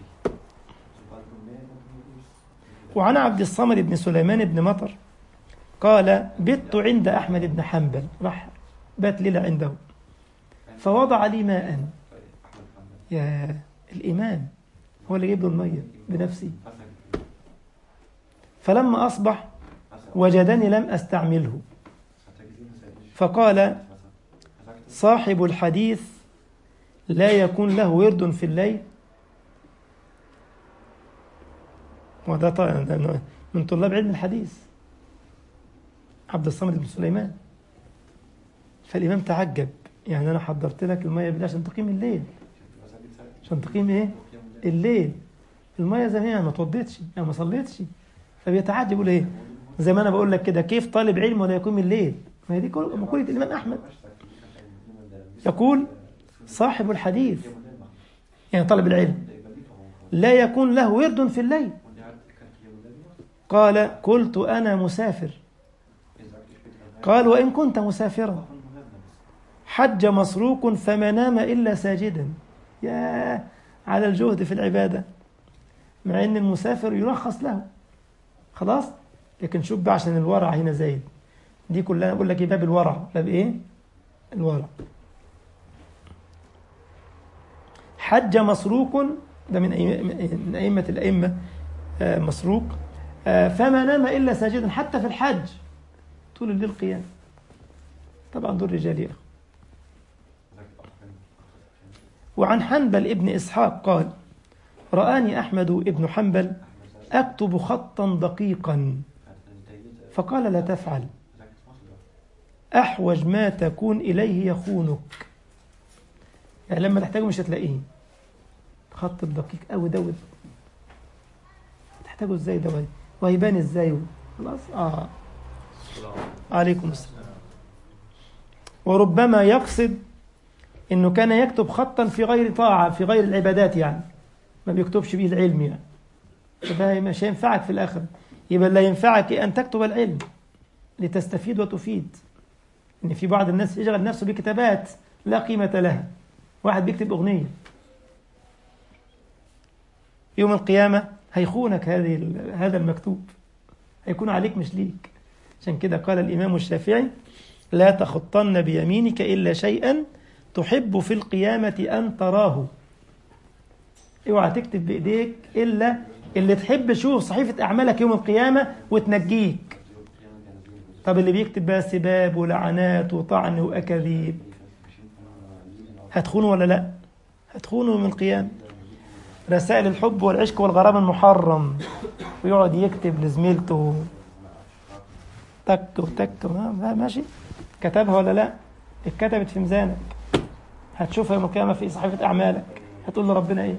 وعن عبد الصمد بن سليمان بن مطر قال بت عند أحمد بن حنبل راح بات ليلة عنده فوضع لي ماء يا الإمام هو اللي جيب له المية بنفسي فلما أصبح وجدني لم أستعمله فقال صاحب الحديث لا يكون له ورد في الليل وده طبعا من طلاب علم الحديث عبد الصمد بن سليمان فالإمام تعجب يعني أنا حضرت لك المية بالله عشان تقيم الليل عشان تقيم إيه؟ الليل المية زي ما ما توضيتش يعني ما صليتش فبيتعجب يقول إيه؟ زي ما أنا بقول لك كده كيف طالب علم ولا يقيم الليل؟ ما هي دي مقولة الإمام أحمد يقول صاحب الحديث يعني طالب العلم لا يكون له ورد في الليل قال قلت أنا مسافر قال وإن كنت مسافرا حج مسروق فما نام إلا ساجدا يا على الجهد في العبادة مع أن المسافر يرخص له خلاص لكن شوف بقى عشان الورع هنا زايد دي كلها أقول لك إيه باب الورع باب إيه الورع حج مسروق ده من من أئمة الأئمة مسروق فما نام إلا ساجدا حتى في الحج طول الليل قيام طبعا دول رجال يا وعن حنبل ابن إسحاق قال رآني أحمد ابن حنبل أكتب خطا دقيقا فقال لا تفعل أحوج ما تكون إليه يخونك يعني لما تحتاجه مش هتلاقيه خط الدقيق قوي دوت تحتاجه ازاي ده وهيبان ازاي خلاص اه عليكم السلام وربما يقصد انه كان يكتب خطا في غير طاعه في غير العبادات يعني ما بيكتبش به العلم يعني فده مش هينفعك في الاخره يبقى لا ينفعك ان تكتب العلم لتستفيد وتفيد ان في بعض الناس يشغل نفسه بكتابات لا قيمه لها واحد بيكتب اغنيه يوم القيامه هيخونك هذه هذا المكتوب هيكون عليك مش ليك عشان كده قال الامام الشافعي لا تخطن بيمينك الا شيئا تحب في القيامه ان تراه اوعى تكتب بايديك الا اللي تحب تشوف صحيفة أعمالك يوم القيامة وتنجيك طب اللي بيكتب بقى سباب ولعنات وطعن وأكاذيب هتخونه ولا لا هتخونه يوم القيامة رسائل الحب والعشق والغرام المحرم ويقعد يكتب لزميلته تك وتك ما- ماشي كتبها ولا لا اتكتبت في ميزانك هتشوفها يوم القيامة في صحيفة أعمالك هتقول لربنا إيه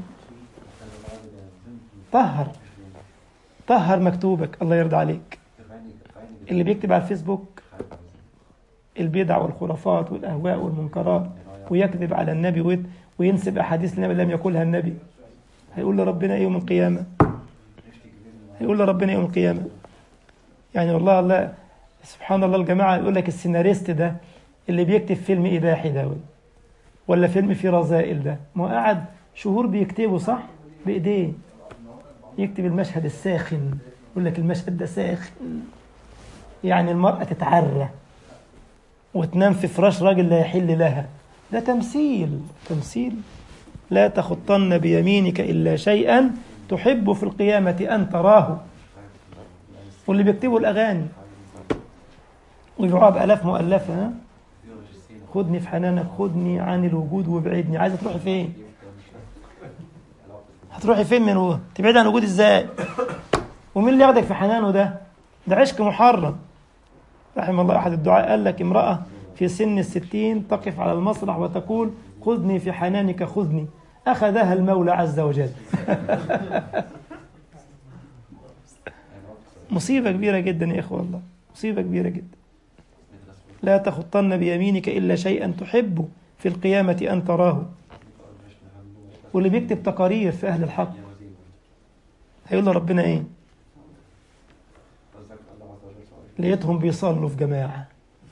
طهر طهر مكتوبك الله يرضى عليك اللي بيكتب على الفيسبوك البدع والخرافات والأهواء والمنكرات ويكذب على النبي ويت- وينسب أحاديث النبي لم يقولها النبي هيقول لربنا إيه يوم القيامة هيقول لربنا يوم القيامة يعني والله الله سبحان الله الجماعة يقول لك السيناريست ده اللي بيكتب فيلم إباحي ده ولا فيلم فيه رذائل ده ما هو قعد شهور بيكتبه صح بإيديه يكتب المشهد الساخن يقول لك المشهد ده ساخن يعني المرأة تتعرى وتنام في فراش راجل لا يحل لها ده تمثيل تمثيل لا تخطن بيمينك إلا شيئا تحب في القيامة أن تراه واللي بيكتبوا الأغاني ويبيعوها بآلاف مؤلفة ها؟ خدني في حنانك خدني عن الوجود وابعدني عايزة تروحي فين هتروحي فين من هو تبعد عن الوجود ازاي ومين اللي ياخدك في حنانه ده ده عشق محرم رحم الله أحد الدعاء قال لك امرأة في سن الستين تقف على المسرح وتقول خذني في حنانك خذني أخذها المولى عز وجل مصيبة كبيرة جدا يا إخوة الله مصيبة كبيرة جدا لا تخطن بيمينك إلا شيئا تحب في القيامة أن تراه واللي بيكتب تقارير في أهل الحق هيقول له ربنا إيه لقيتهم بيصلوا في جماعة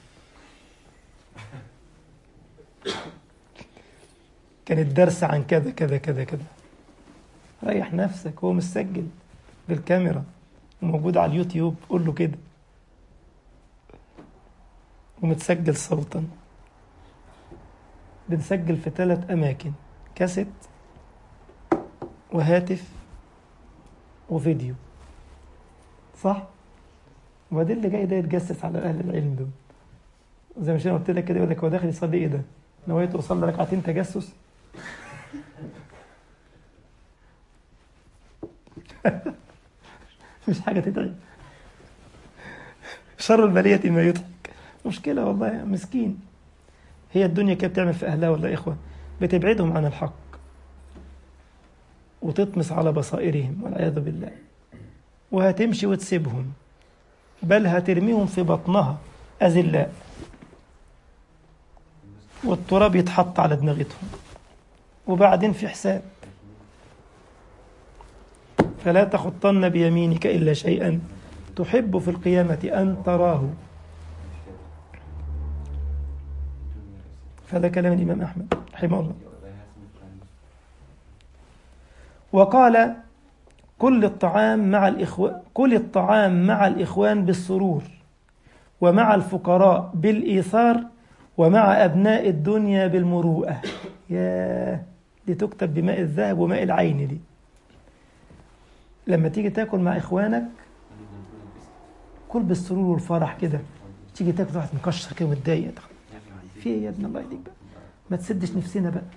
كان الدرس عن كذا كذا كذا كذا ريح نفسك هو مسجل بالكاميرا وموجود على اليوتيوب قول له كده ومتسجل صوتا بنسجل في ثلاث أماكن كاسيت وهاتف وفيديو صح؟ وبعدين اللي جاي ده يتجسس على أهل العلم دول زي ما انا قلت لك كده يقول لك هو داخل يصلي ايه ده؟ نويت اصلي ركعتين تجسس مش حاجه تدعي شر البلية ما يضحك مشكلة والله مسكين هي الدنيا كده بتعمل في أهلها ولا إخوة بتبعدهم عن الحق وتطمس على بصائرهم والعياذ بالله وهتمشي وتسيبهم بل هترميهم في بطنها أذلاء والتراب يتحط على دماغتهم وبعدين في حساب فلا تخطن بيمينك إلا شيئا تحب في القيامة أن تراه هذا كلام الإمام أحمد رحمه الله وقال كل الطعام مع الإخوة كل الطعام مع الإخوان بالسرور ومع الفقراء بالإيثار ومع أبناء الدنيا بالمروءة يا دي تكتب بماء الذهب وماء العين دي لما تيجي تاكل مع إخوانك كل بالسرور والفرح كده تيجي تاكل واحد مكشر كده ومتضايق في ايه يا ابن الله يديك بقى ما تسدش نفسنا بقى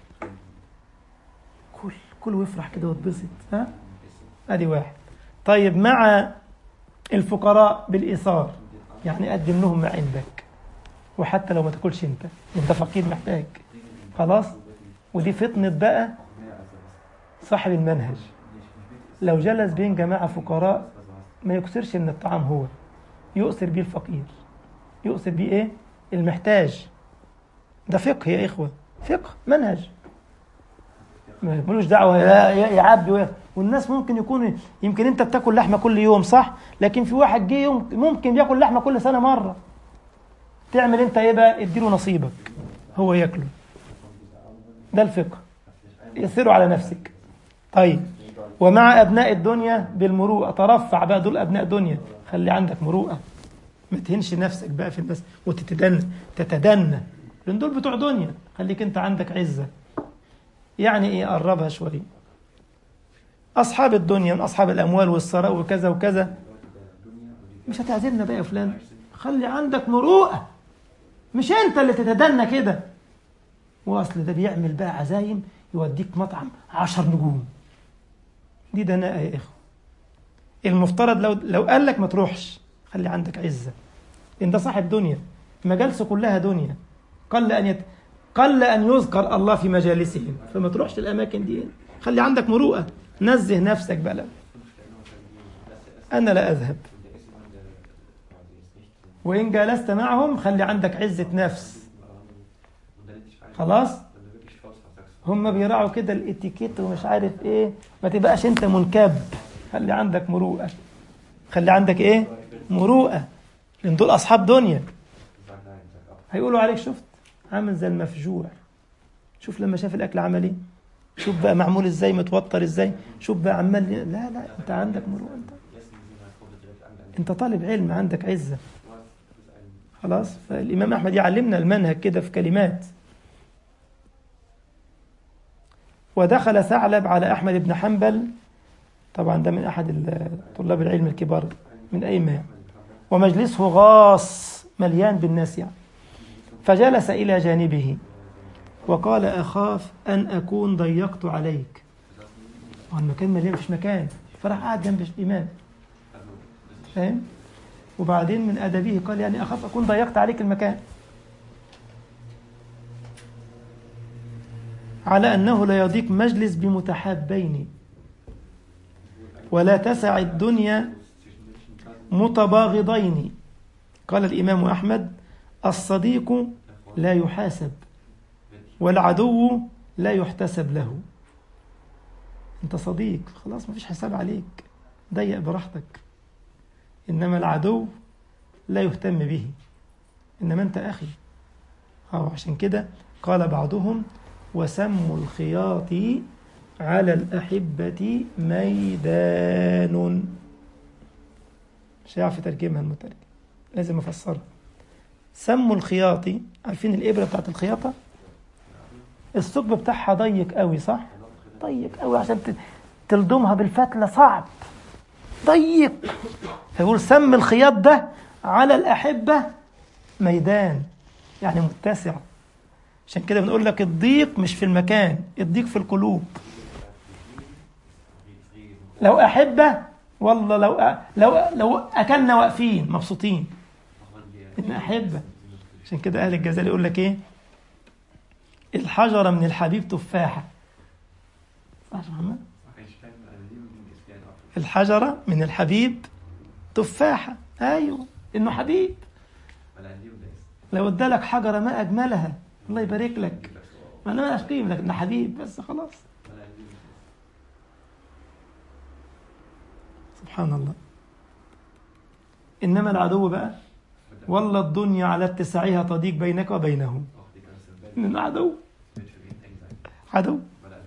كل كل وافرح كده واتبسط ها ادي واحد طيب مع الفقراء بالايثار يعني قدم لهم ما عندك وحتى لو ما تاكلش انت انت فقير محتاج خلاص ودي فطنة بقى صاحب المنهج لو جلس بين جماعة فقراء ما يكسرش من الطعام هو يؤثر بيه الفقير يؤثر بيه ايه المحتاج ده فقه يا إخوة فقه منهج ملوش دعوة يعبي والناس ممكن يكون يمكن أنت بتاكل لحمة كل يوم صح لكن في واحد جه يوم ممكن بياكل لحمة كل سنة مرة تعمل أنت إيه بقى اديله نصيبك هو ياكله ده الفقه يسيروا على نفسك طيب ومع أبناء الدنيا بالمروءة ترفع بقى دول أبناء دنيا خلي عندك مروءة ما تهنش نفسك بقى في الناس وتتدنى تتدنى لان دول بتوع دنيا خليك انت عندك عزه يعني ايه قربها شويه أصحاب الدنيا من أصحاب الأموال والثراء وكذا وكذا مش هتعزمنا بقى يا فلان خلي عندك مروءة مش أنت اللي تتدنى كده وأصل ده بيعمل بقى عزايم يوديك مطعم عشر نجوم دي دناءة يا إخوة المفترض لو لو قال لك ما تروحش خلي عندك عزة انت صاحب دنيا مجالسه كلها دنيا قل ان يت... قل ان يذكر الله في مجالسهم فما تروحش الاماكن دي خلي عندك مروءه نزه نفسك بقى انا لا اذهب وان جالست معهم خلي عندك عزه نفس خلاص هم بيراعوا كده الاتيكيت ومش عارف ايه ما تبقاش انت منكب خلي عندك مروءه خلي عندك ايه مروءه لان دول اصحاب دنيا هيقولوا عليك شفت عامل زي المفجوع شوف لما شاف الاكل عمل ايه شوف بقى معمول ازاي متوتر ازاي شوف بقى عمال لا لا انت عندك مروءه انت انت طالب علم عندك عزه خلاص فالامام احمد يعلمنا المنهج كده في كلمات ودخل ثعلب على احمد بن حنبل طبعا ده من احد طلاب العلم الكبار من ايمه ومجلسه غاص مليان بالناس يعني فجلس إلى جانبه وقال أخاف أن أكون ضيقت عليك المكان مليان مفيش مكان فراح قعد جنب الإمام فاهم وبعدين من أدبه قال يعني أخاف أكون ضيقت عليك المكان على أنه لا يضيق مجلس بمتحابين ولا تسع الدنيا متباغضين قال الإمام أحمد الصديق لا يحاسب والعدو لا يحتسب له انت صديق خلاص مفيش حساب عليك ضيق براحتك انما العدو لا يهتم به انما انت اخي اه عشان كده قال بعضهم وسموا الخياط على الأحبة ميدان مش هيعرف يترجمها المترجم لازم أفسرها سموا الخياطي عارفين الإبرة بتاعت الخياطة الثقب بتاعها ضيق قوي صح ضيق قوي عشان تلضمها بالفتلة صعب ضيق فيقول سم الخياط ده على الأحبة ميدان يعني متسع عشان كده بنقول لك الضيق مش في المكان الضيق في القلوب لو أحبة والله لو لو لو أكلنا واقفين مبسوطين إن أحبة عشان كده أهل الجزائر يقول لك إيه الحجرة من الحبيب تفاحة صح محمد الحجرة من الحبيب تفاحة أيوه إنه حبيب لو ادالك حجرة ما أجملها الله يبارك لك ما أنا ما أشقيم لك إنه حبيب بس خلاص سبحان الله إنما العدو بقى والله الدنيا على اتساعها تضيق بينك وبينه من عدو عدو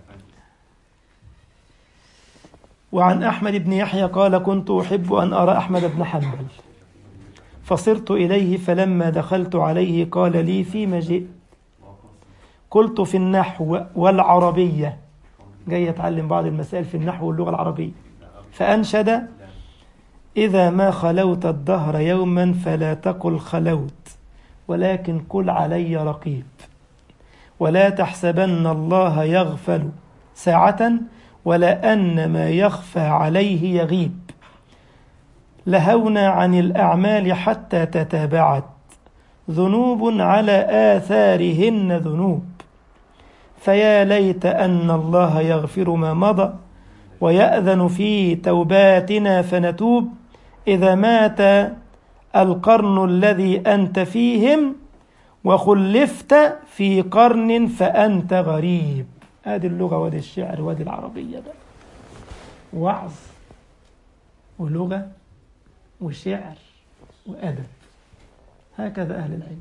وعن أحمد بن يحيى قال كنت أحب أن أرى أحمد بن حنبل فصرت إليه فلما دخلت عليه قال لي فيما جئت قلت في النحو والعربية جاي أتعلم بعض المسائل في النحو واللغة العربية فأنشد إذا ما خلوت الدهر يوما فلا تقل خلوت ولكن قل علي رقيب ولا تحسبن الله يغفل ساعة ولا أن ما يخفى عليه يغيب لهونا عن الأعمال حتى تتابعت ذنوب على آثارهن ذنوب فيا ليت أن الله يغفر ما مضى ويأذن في توباتنا فنتوب إذا مات القرن الذي أنت فيهم وخلفت في قرن فأنت غريب هذه اللغة وادي الشعر وادي العربية بقى وعظ ولغة وشعر وأدب هكذا أهل العلم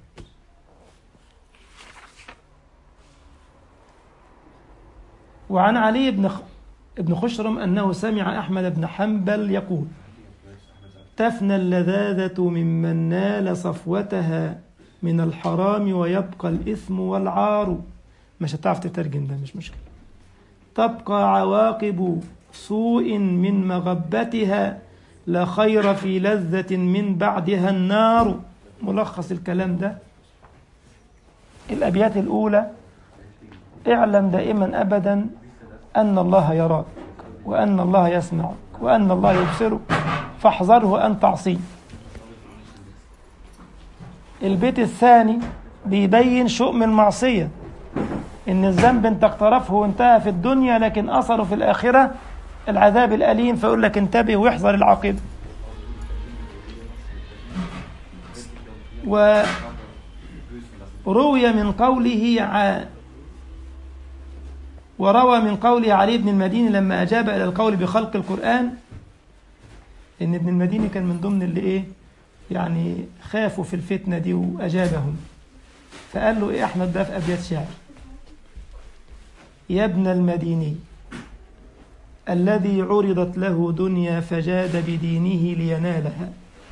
وعن علي بن ابن خشرم أنه سمع أحمد بن حنبل يقول تفنى اللذاذة ممن نال صفوتها من الحرام ويبقى الإثم والعار مش هتعرف تترجم ده مش مشكلة تبقى عواقب سوء من مغبتها لا خير في لذة من بعدها النار ملخص الكلام ده الأبيات الأولى اعلم دائما أبدا أن الله يراك وأن الله يسمعك وأن الله يبصرك فاحذره أن تعصيه البيت الثاني بيبين شؤم المعصية إن الذنب أنت اقترفه وانتهى في الدنيا لكن أثره في الآخرة العذاب الأليم فيقول لك انتبه واحذر العاقبة وروي من قوله ع... وروى من قوله علي بن المديني لما أجاب إلى القول بخلق القرآن إن ابن المديني كان من ضمن اللي إيه يعني خافوا في الفتنة دي وأجابهم فقال له إيه أحمد ده في أبيات شعر يا ابن المديني الذي عرضت له دنيا فجاد بدينه لينالها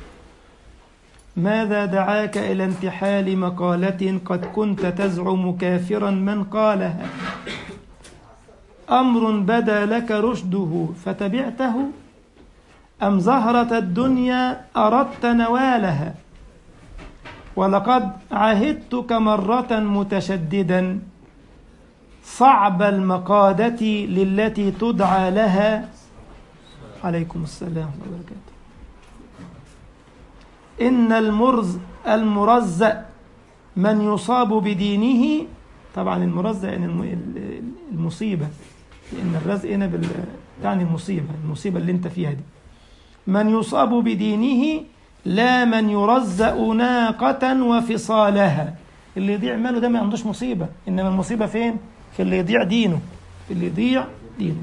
ماذا دعاك إلى انتحال مقالة قد كنت تزعم كافرا من قالها أمر بدا لك رشده فتبعته أم زهرة الدنيا أردت نوالها ولقد عهدتك مرة متشددا صعب المقادة للتي تدعى لها عليكم السلام ورحمة الله وبركاته إن المرز المرزق من يصاب بدينه طبعا المرزق يعني المصيبة لأن الرزق هنا بال... يعني المصيبة المصيبة اللي أنت فيها دي من يصاب بدينه لا من يرزق ناقة وفصالها اللي يضيع ماله ده ما عندوش مصيبة إنما المصيبة فين؟ في اللي يضيع دينه في اللي يضيع دينه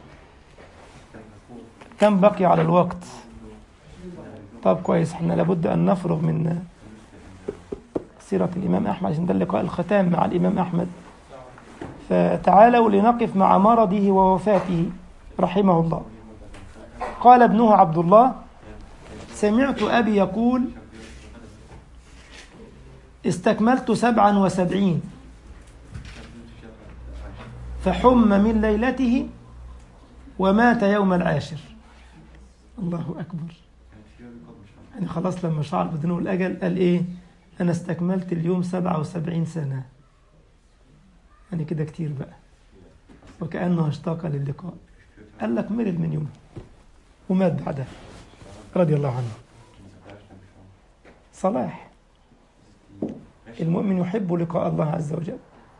كم بقي على الوقت طب كويس احنا لابد أن نفرغ من سيرة الإمام أحمد عشان ده اللقاء الختام مع الإمام أحمد فتعالوا لنقف مع مرضه ووفاته رحمه الله قال ابنه عبد الله سمعت أبي يقول استكملت سبعا وسبعين فحم من ليلته ومات يوم العاشر الله أكبر يعني خلاص لما شعر بدنه الأجل قال إيه أنا استكملت اليوم سبعة وسبعين سنة يعني كده كتير بقى وكأنه اشتاق للقاء قال لك مرض من يوم ومات بعدها رضي الله عنه صلاح المؤمن يحب لقاء الله عز وجل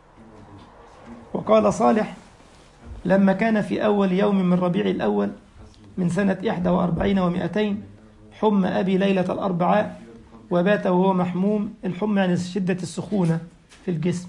وقال صالح لما كان في أول يوم من ربيع الأول من سنة إحدى وأربعين ومائتين حم أبي ليلة الأربعاء وبات وهو محموم الحم يعني شدة السخونة في الجسم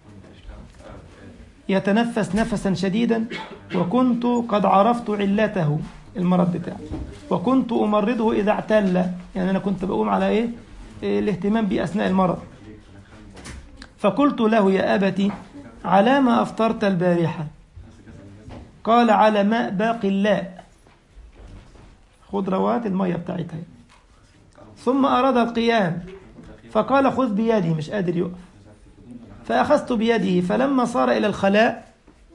يتنفس نفسا شديدا وكنت قد عرفت علته المرض بتاعه وكنت أمرضه إذا اعتل يعني أنا كنت بقوم على إيه الاهتمام بأثناء المرض فقلت له يا أبتي على ما أفطرت البارحة قال على ماء باقي اللاء خضروات المية بتاعتها ثم أراد القيام فقال خذ بيدي مش قادر يقف فأخذت بيده فلما صار إلى الخلاء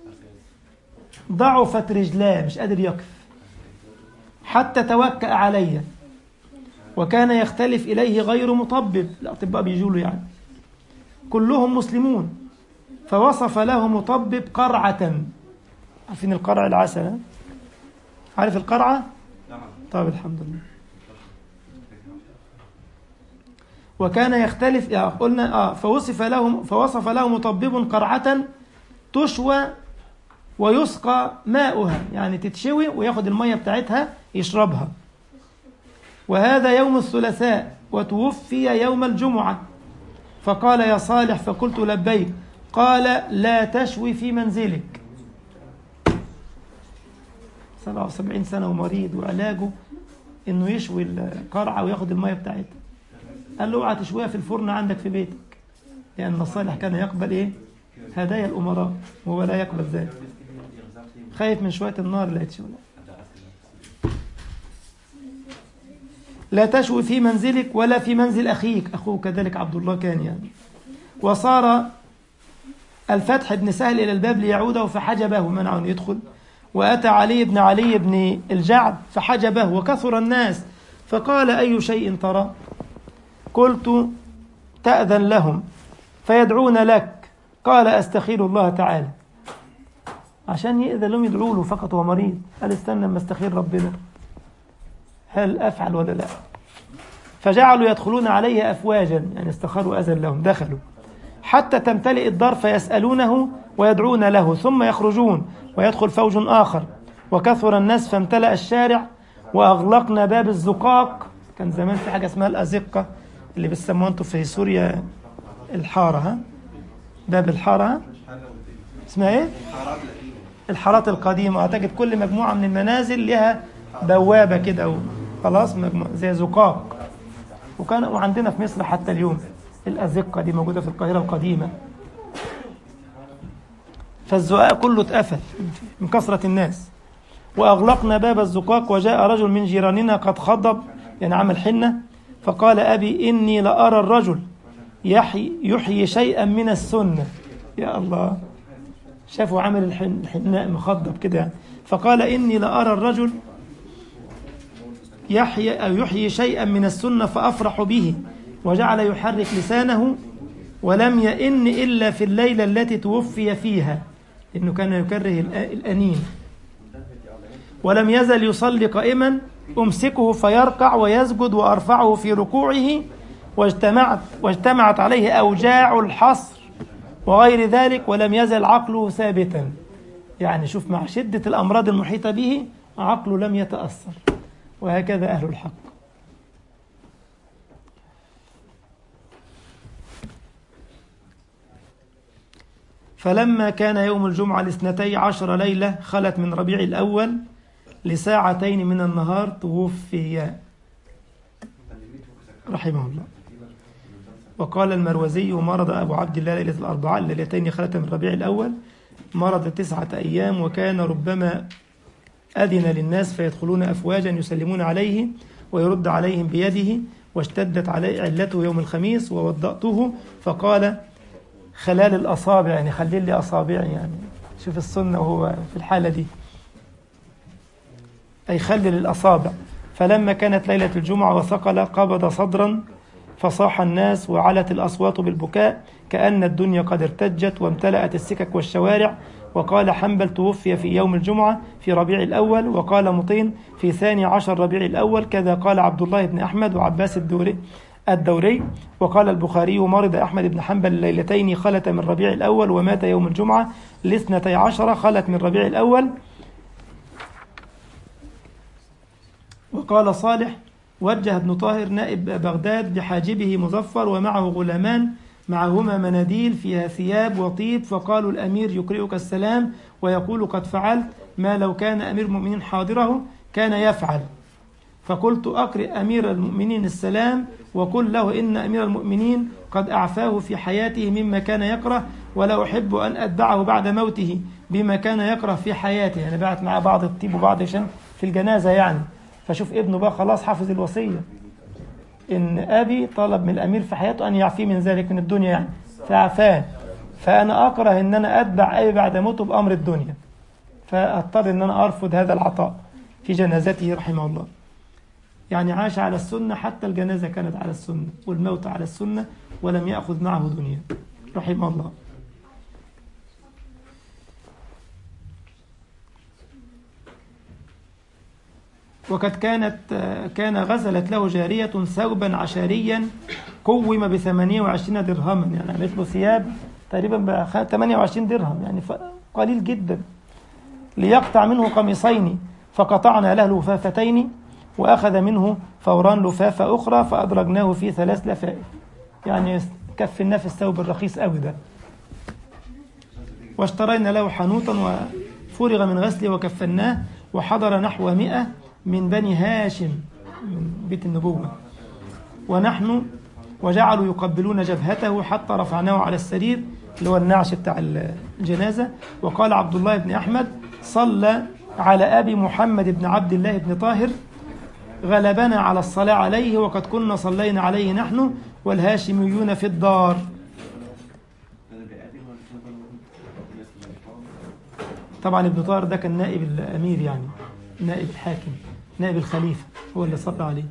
ضعفت رجلاه مش قادر يقف حتى توكأ علي وكان يختلف إليه غير مطبب الأطباء بيجوا له يعني كلهم مسلمون فوصف له مطبب قرعة عارفين القرع العسل عارف القرعة؟ طيب الحمد لله وكان يختلف يا قلنا اه فوصف له فوصف له مطبب قرعة تشوى ويسقى ماؤها يعني تتشوي وياخد المية بتاعتها يشربها وهذا يوم الثلاثاء وتوفي يوم الجمعة فقال يا صالح فقلت لبيك قال لا تشوي في منزلك 77 سنة ومريض وعلاجه انه يشوي القرعة وياخد المية بتاعتها قال له اوعى تشويها في الفرن عندك في بيتك لأن الصالح كان يقبل إيه هدايا الأمراء وهو لا يقبل ذلك خايف من شوية النار اللي هتشوي لا تشوي في منزلك ولا في منزل أخيك أخوه كذلك عبد الله كان يعني وصار الفتح بن سهل إلى الباب ليعوده فحجبه منعه أن يدخل وأتى علي بن علي بن الجعد فحجبه وكثر الناس فقال أي شيء ترى قلت تأذن لهم فيدعون لك قال أستخير الله تعالى عشان يأذن لهم يدعوا له فقط هو مريض قال استنى لما استخير ربنا هل أفعل ولا لا فجعلوا يدخلون عليه أفواجا يعني استخاروا أذن لهم دخلوا حتى تمتلئ الدار فيسألونه ويدعون له ثم يخرجون ويدخل فوج آخر وكثر الناس فامتلأ الشارع وأغلقنا باب الزقاق كان زمان في حاجة اسمها الأزقة اللي بتسموها انتوا في سوريا الحارة ها باب الحارة ها؟ اسمها ايه؟ الحارات القديمة أعتقد كل مجموعة من المنازل لها بوابة كده خلاص مجموعة زي زقاق وكان وعندنا في مصر حتى اليوم الأزقة دي موجودة في القاهرة القديمة فالزقاق كله اتقفل من كثرة الناس وأغلقنا باب الزقاق وجاء رجل من جيراننا قد خضب يعني عمل حنة فقال أبي إني لأرى الرجل يحيي, يحيي شيئا من السنة يا الله شافوا عمل الحناء مخضب كده يعني فقال إني لأرى الرجل يحيي أو يحيي شيئا من السنة فأفرح به وجعل يحرك لسانه ولم يئن إلا في الليلة التي توفي فيها إنه كان يكره الأنين ولم يزل يصلي قائما أمسكه فيركع ويسجد وأرفعه في ركوعه واجتمعت, واجتمعت عليه أوجاع الحصر وغير ذلك ولم يزل عقله ثابتا يعني شوف مع شدة الأمراض المحيطة به عقله لم يتأثر وهكذا أهل الحق فلما كان يوم الجمعة الاثنتي عشر ليلة خلت من ربيع الأول لساعتين من النهار توفي رحمه الله وقال المروزي مرض أبو عبد الله ليلة الأربعاء الليلتين خلت من ربيع الأول مرض تسعة أيام وكان ربما أذن للناس فيدخلون أفواجا يسلمون عليه ويرد عليهم بيده واشتدت عليه علته يوم الخميس ووضأته فقال خلال الأصابع يعني خليل لي أصابعي يعني شوف السنة وهو في الحالة دي أي خلل الأصابع فلما كانت ليلة الجمعة وثقل قبض صدرا فصاح الناس وعلت الأصوات بالبكاء كأن الدنيا قد ارتجت وامتلأت السكك والشوارع وقال حنبل توفي في يوم الجمعة في ربيع الأول وقال مطين في ثاني عشر ربيع الأول كذا قال عبد الله بن أحمد وعباس الدوري الدوري وقال البخاري مرض أحمد بن حنبل الليلتين خلت من ربيع الأول ومات يوم الجمعة لاثنتي عشر خلت من ربيع الأول وقال صالح وجه ابن طاهر نائب بغداد لحاجبه مظفر ومعه غلامان معهما مناديل فيها ثياب وطيب فقالوا الأمير يقرئك السلام ويقول قد فعلت ما لو كان أمير المؤمنين حاضره كان يفعل فقلت أقرئ أمير المؤمنين السلام وقل له إن أمير المؤمنين قد أعفاه في حياته مما كان يكره ولا أحب أن أتبعه بعد موته بما كان يكره في حياته يعني بعت مع بعض الطيب وبعض عشان في الجنازة يعني فشوف ابنه بقى خلاص حافظ الوصية إن أبي طلب من الأمير في حياته أن يعفيه من ذلك من الدنيا يعني فعفاه فأنا أكره إن أنا أتبع أبي بعد موته بأمر الدنيا فأضطر إن أنا أرفض هذا العطاء في جنازته رحمه الله يعني عاش على السنة حتى الجنازة كانت على السنة والموت على السنة ولم يأخذ معه دنيا رحمه الله وقد كانت كان غزلت له جارية ثوبا عشريا قوم ب 28 درهما يعني عملت له ثياب تقريبا ب 28 درهم يعني قليل جدا ليقطع منه قميصين فقطعنا له لفافتين وأخذ منه فوران لفافة أخرى فأدرجناه في ثلاث لفائف يعني كفناه في الثوب الرخيص أوي ده واشترينا له حنوطا وفرغ من غسله وكفناه وحضر نحو مئة من بني هاشم من بيت النبوة ونحن وجعلوا يقبلون جبهته حتى رفعناه على السرير اللي هو النعش بتاع الجنازة وقال عبد الله بن أحمد صلى على أبي محمد بن عبد الله بن طاهر غلبنا على الصلاة عليه وقد كنا صلينا عليه نحن والهاشميون في الدار طبعا ابن طاهر ده كان نائب الأمير يعني نائب الحاكم نائب الخليفة هو اللي صلى عليه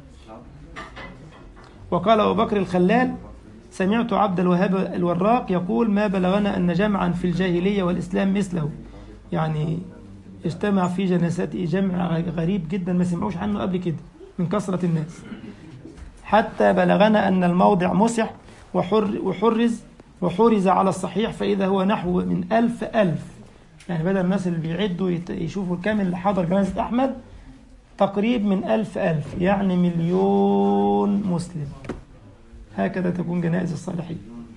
وقال أبو بكر الخلال سمعت عبد الوهاب الوراق يقول ما بلغنا أن جمعا في الجاهلية والإسلام مثله يعني اجتمع في جنازته جمع غريب جدا ما سمعوش عنه قبل كده من كثرة الناس حتى بلغنا أن الموضع مسح وحر وحرز وحرز على الصحيح فإذا هو نحو من ألف ألف يعني بدل الناس اللي بيعدوا يت- يشوفوا كام اللي حضر جنازة أحمد تقريب من ألف ألف يعني مليون مسلم هكذا تكون جنائز الصالحين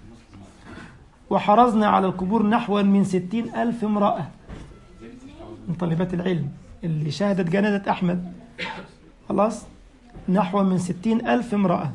وحرزنا على القبور نحو من ستين ألف امرأة من طالبات العلم اللي شهدت جنازة أحمد خلاص نحو من ستين ألف امرأة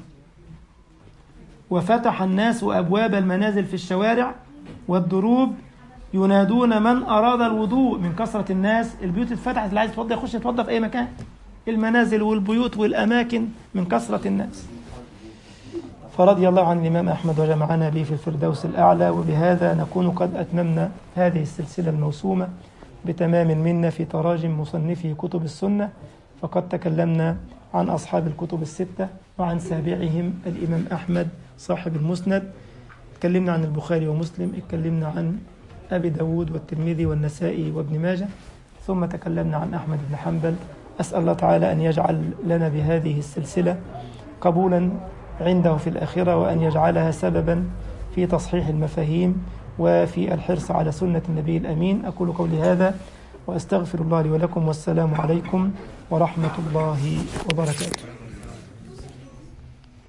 وفتح الناس أبواب المنازل في الشوارع والدروب ينادون من أراد الوضوء من كثرة الناس البيوت اتفتحت اللي عايز يتوضى يخش يتوضى في أي مكان المنازل والبيوت والأماكن من كثرة الناس فرضي الله عن الإمام أحمد وجمعنا به في الفردوس الأعلى وبهذا نكون قد أتممنا هذه السلسلة الموسومة بتمام منا في تراجم مصنفي كتب السنة فقد تكلمنا عن أصحاب الكتب الستة وعن سابعهم الإمام أحمد صاحب المسند اتكلمنا عن البخاري ومسلم اتكلمنا عن أبي داود والترمذي والنسائي وابن ماجه ثم تكلمنا عن أحمد بن حنبل أسأل الله تعالى أن يجعل لنا بهذه السلسلة قبولا عنده في الآخرة وأن يجعلها سببا في تصحيح المفاهيم وفي الحرص على سنة النبي الأمين أقول قولي هذا وأستغفر الله لي ولكم والسلام عليكم ورحمة الله وبركاته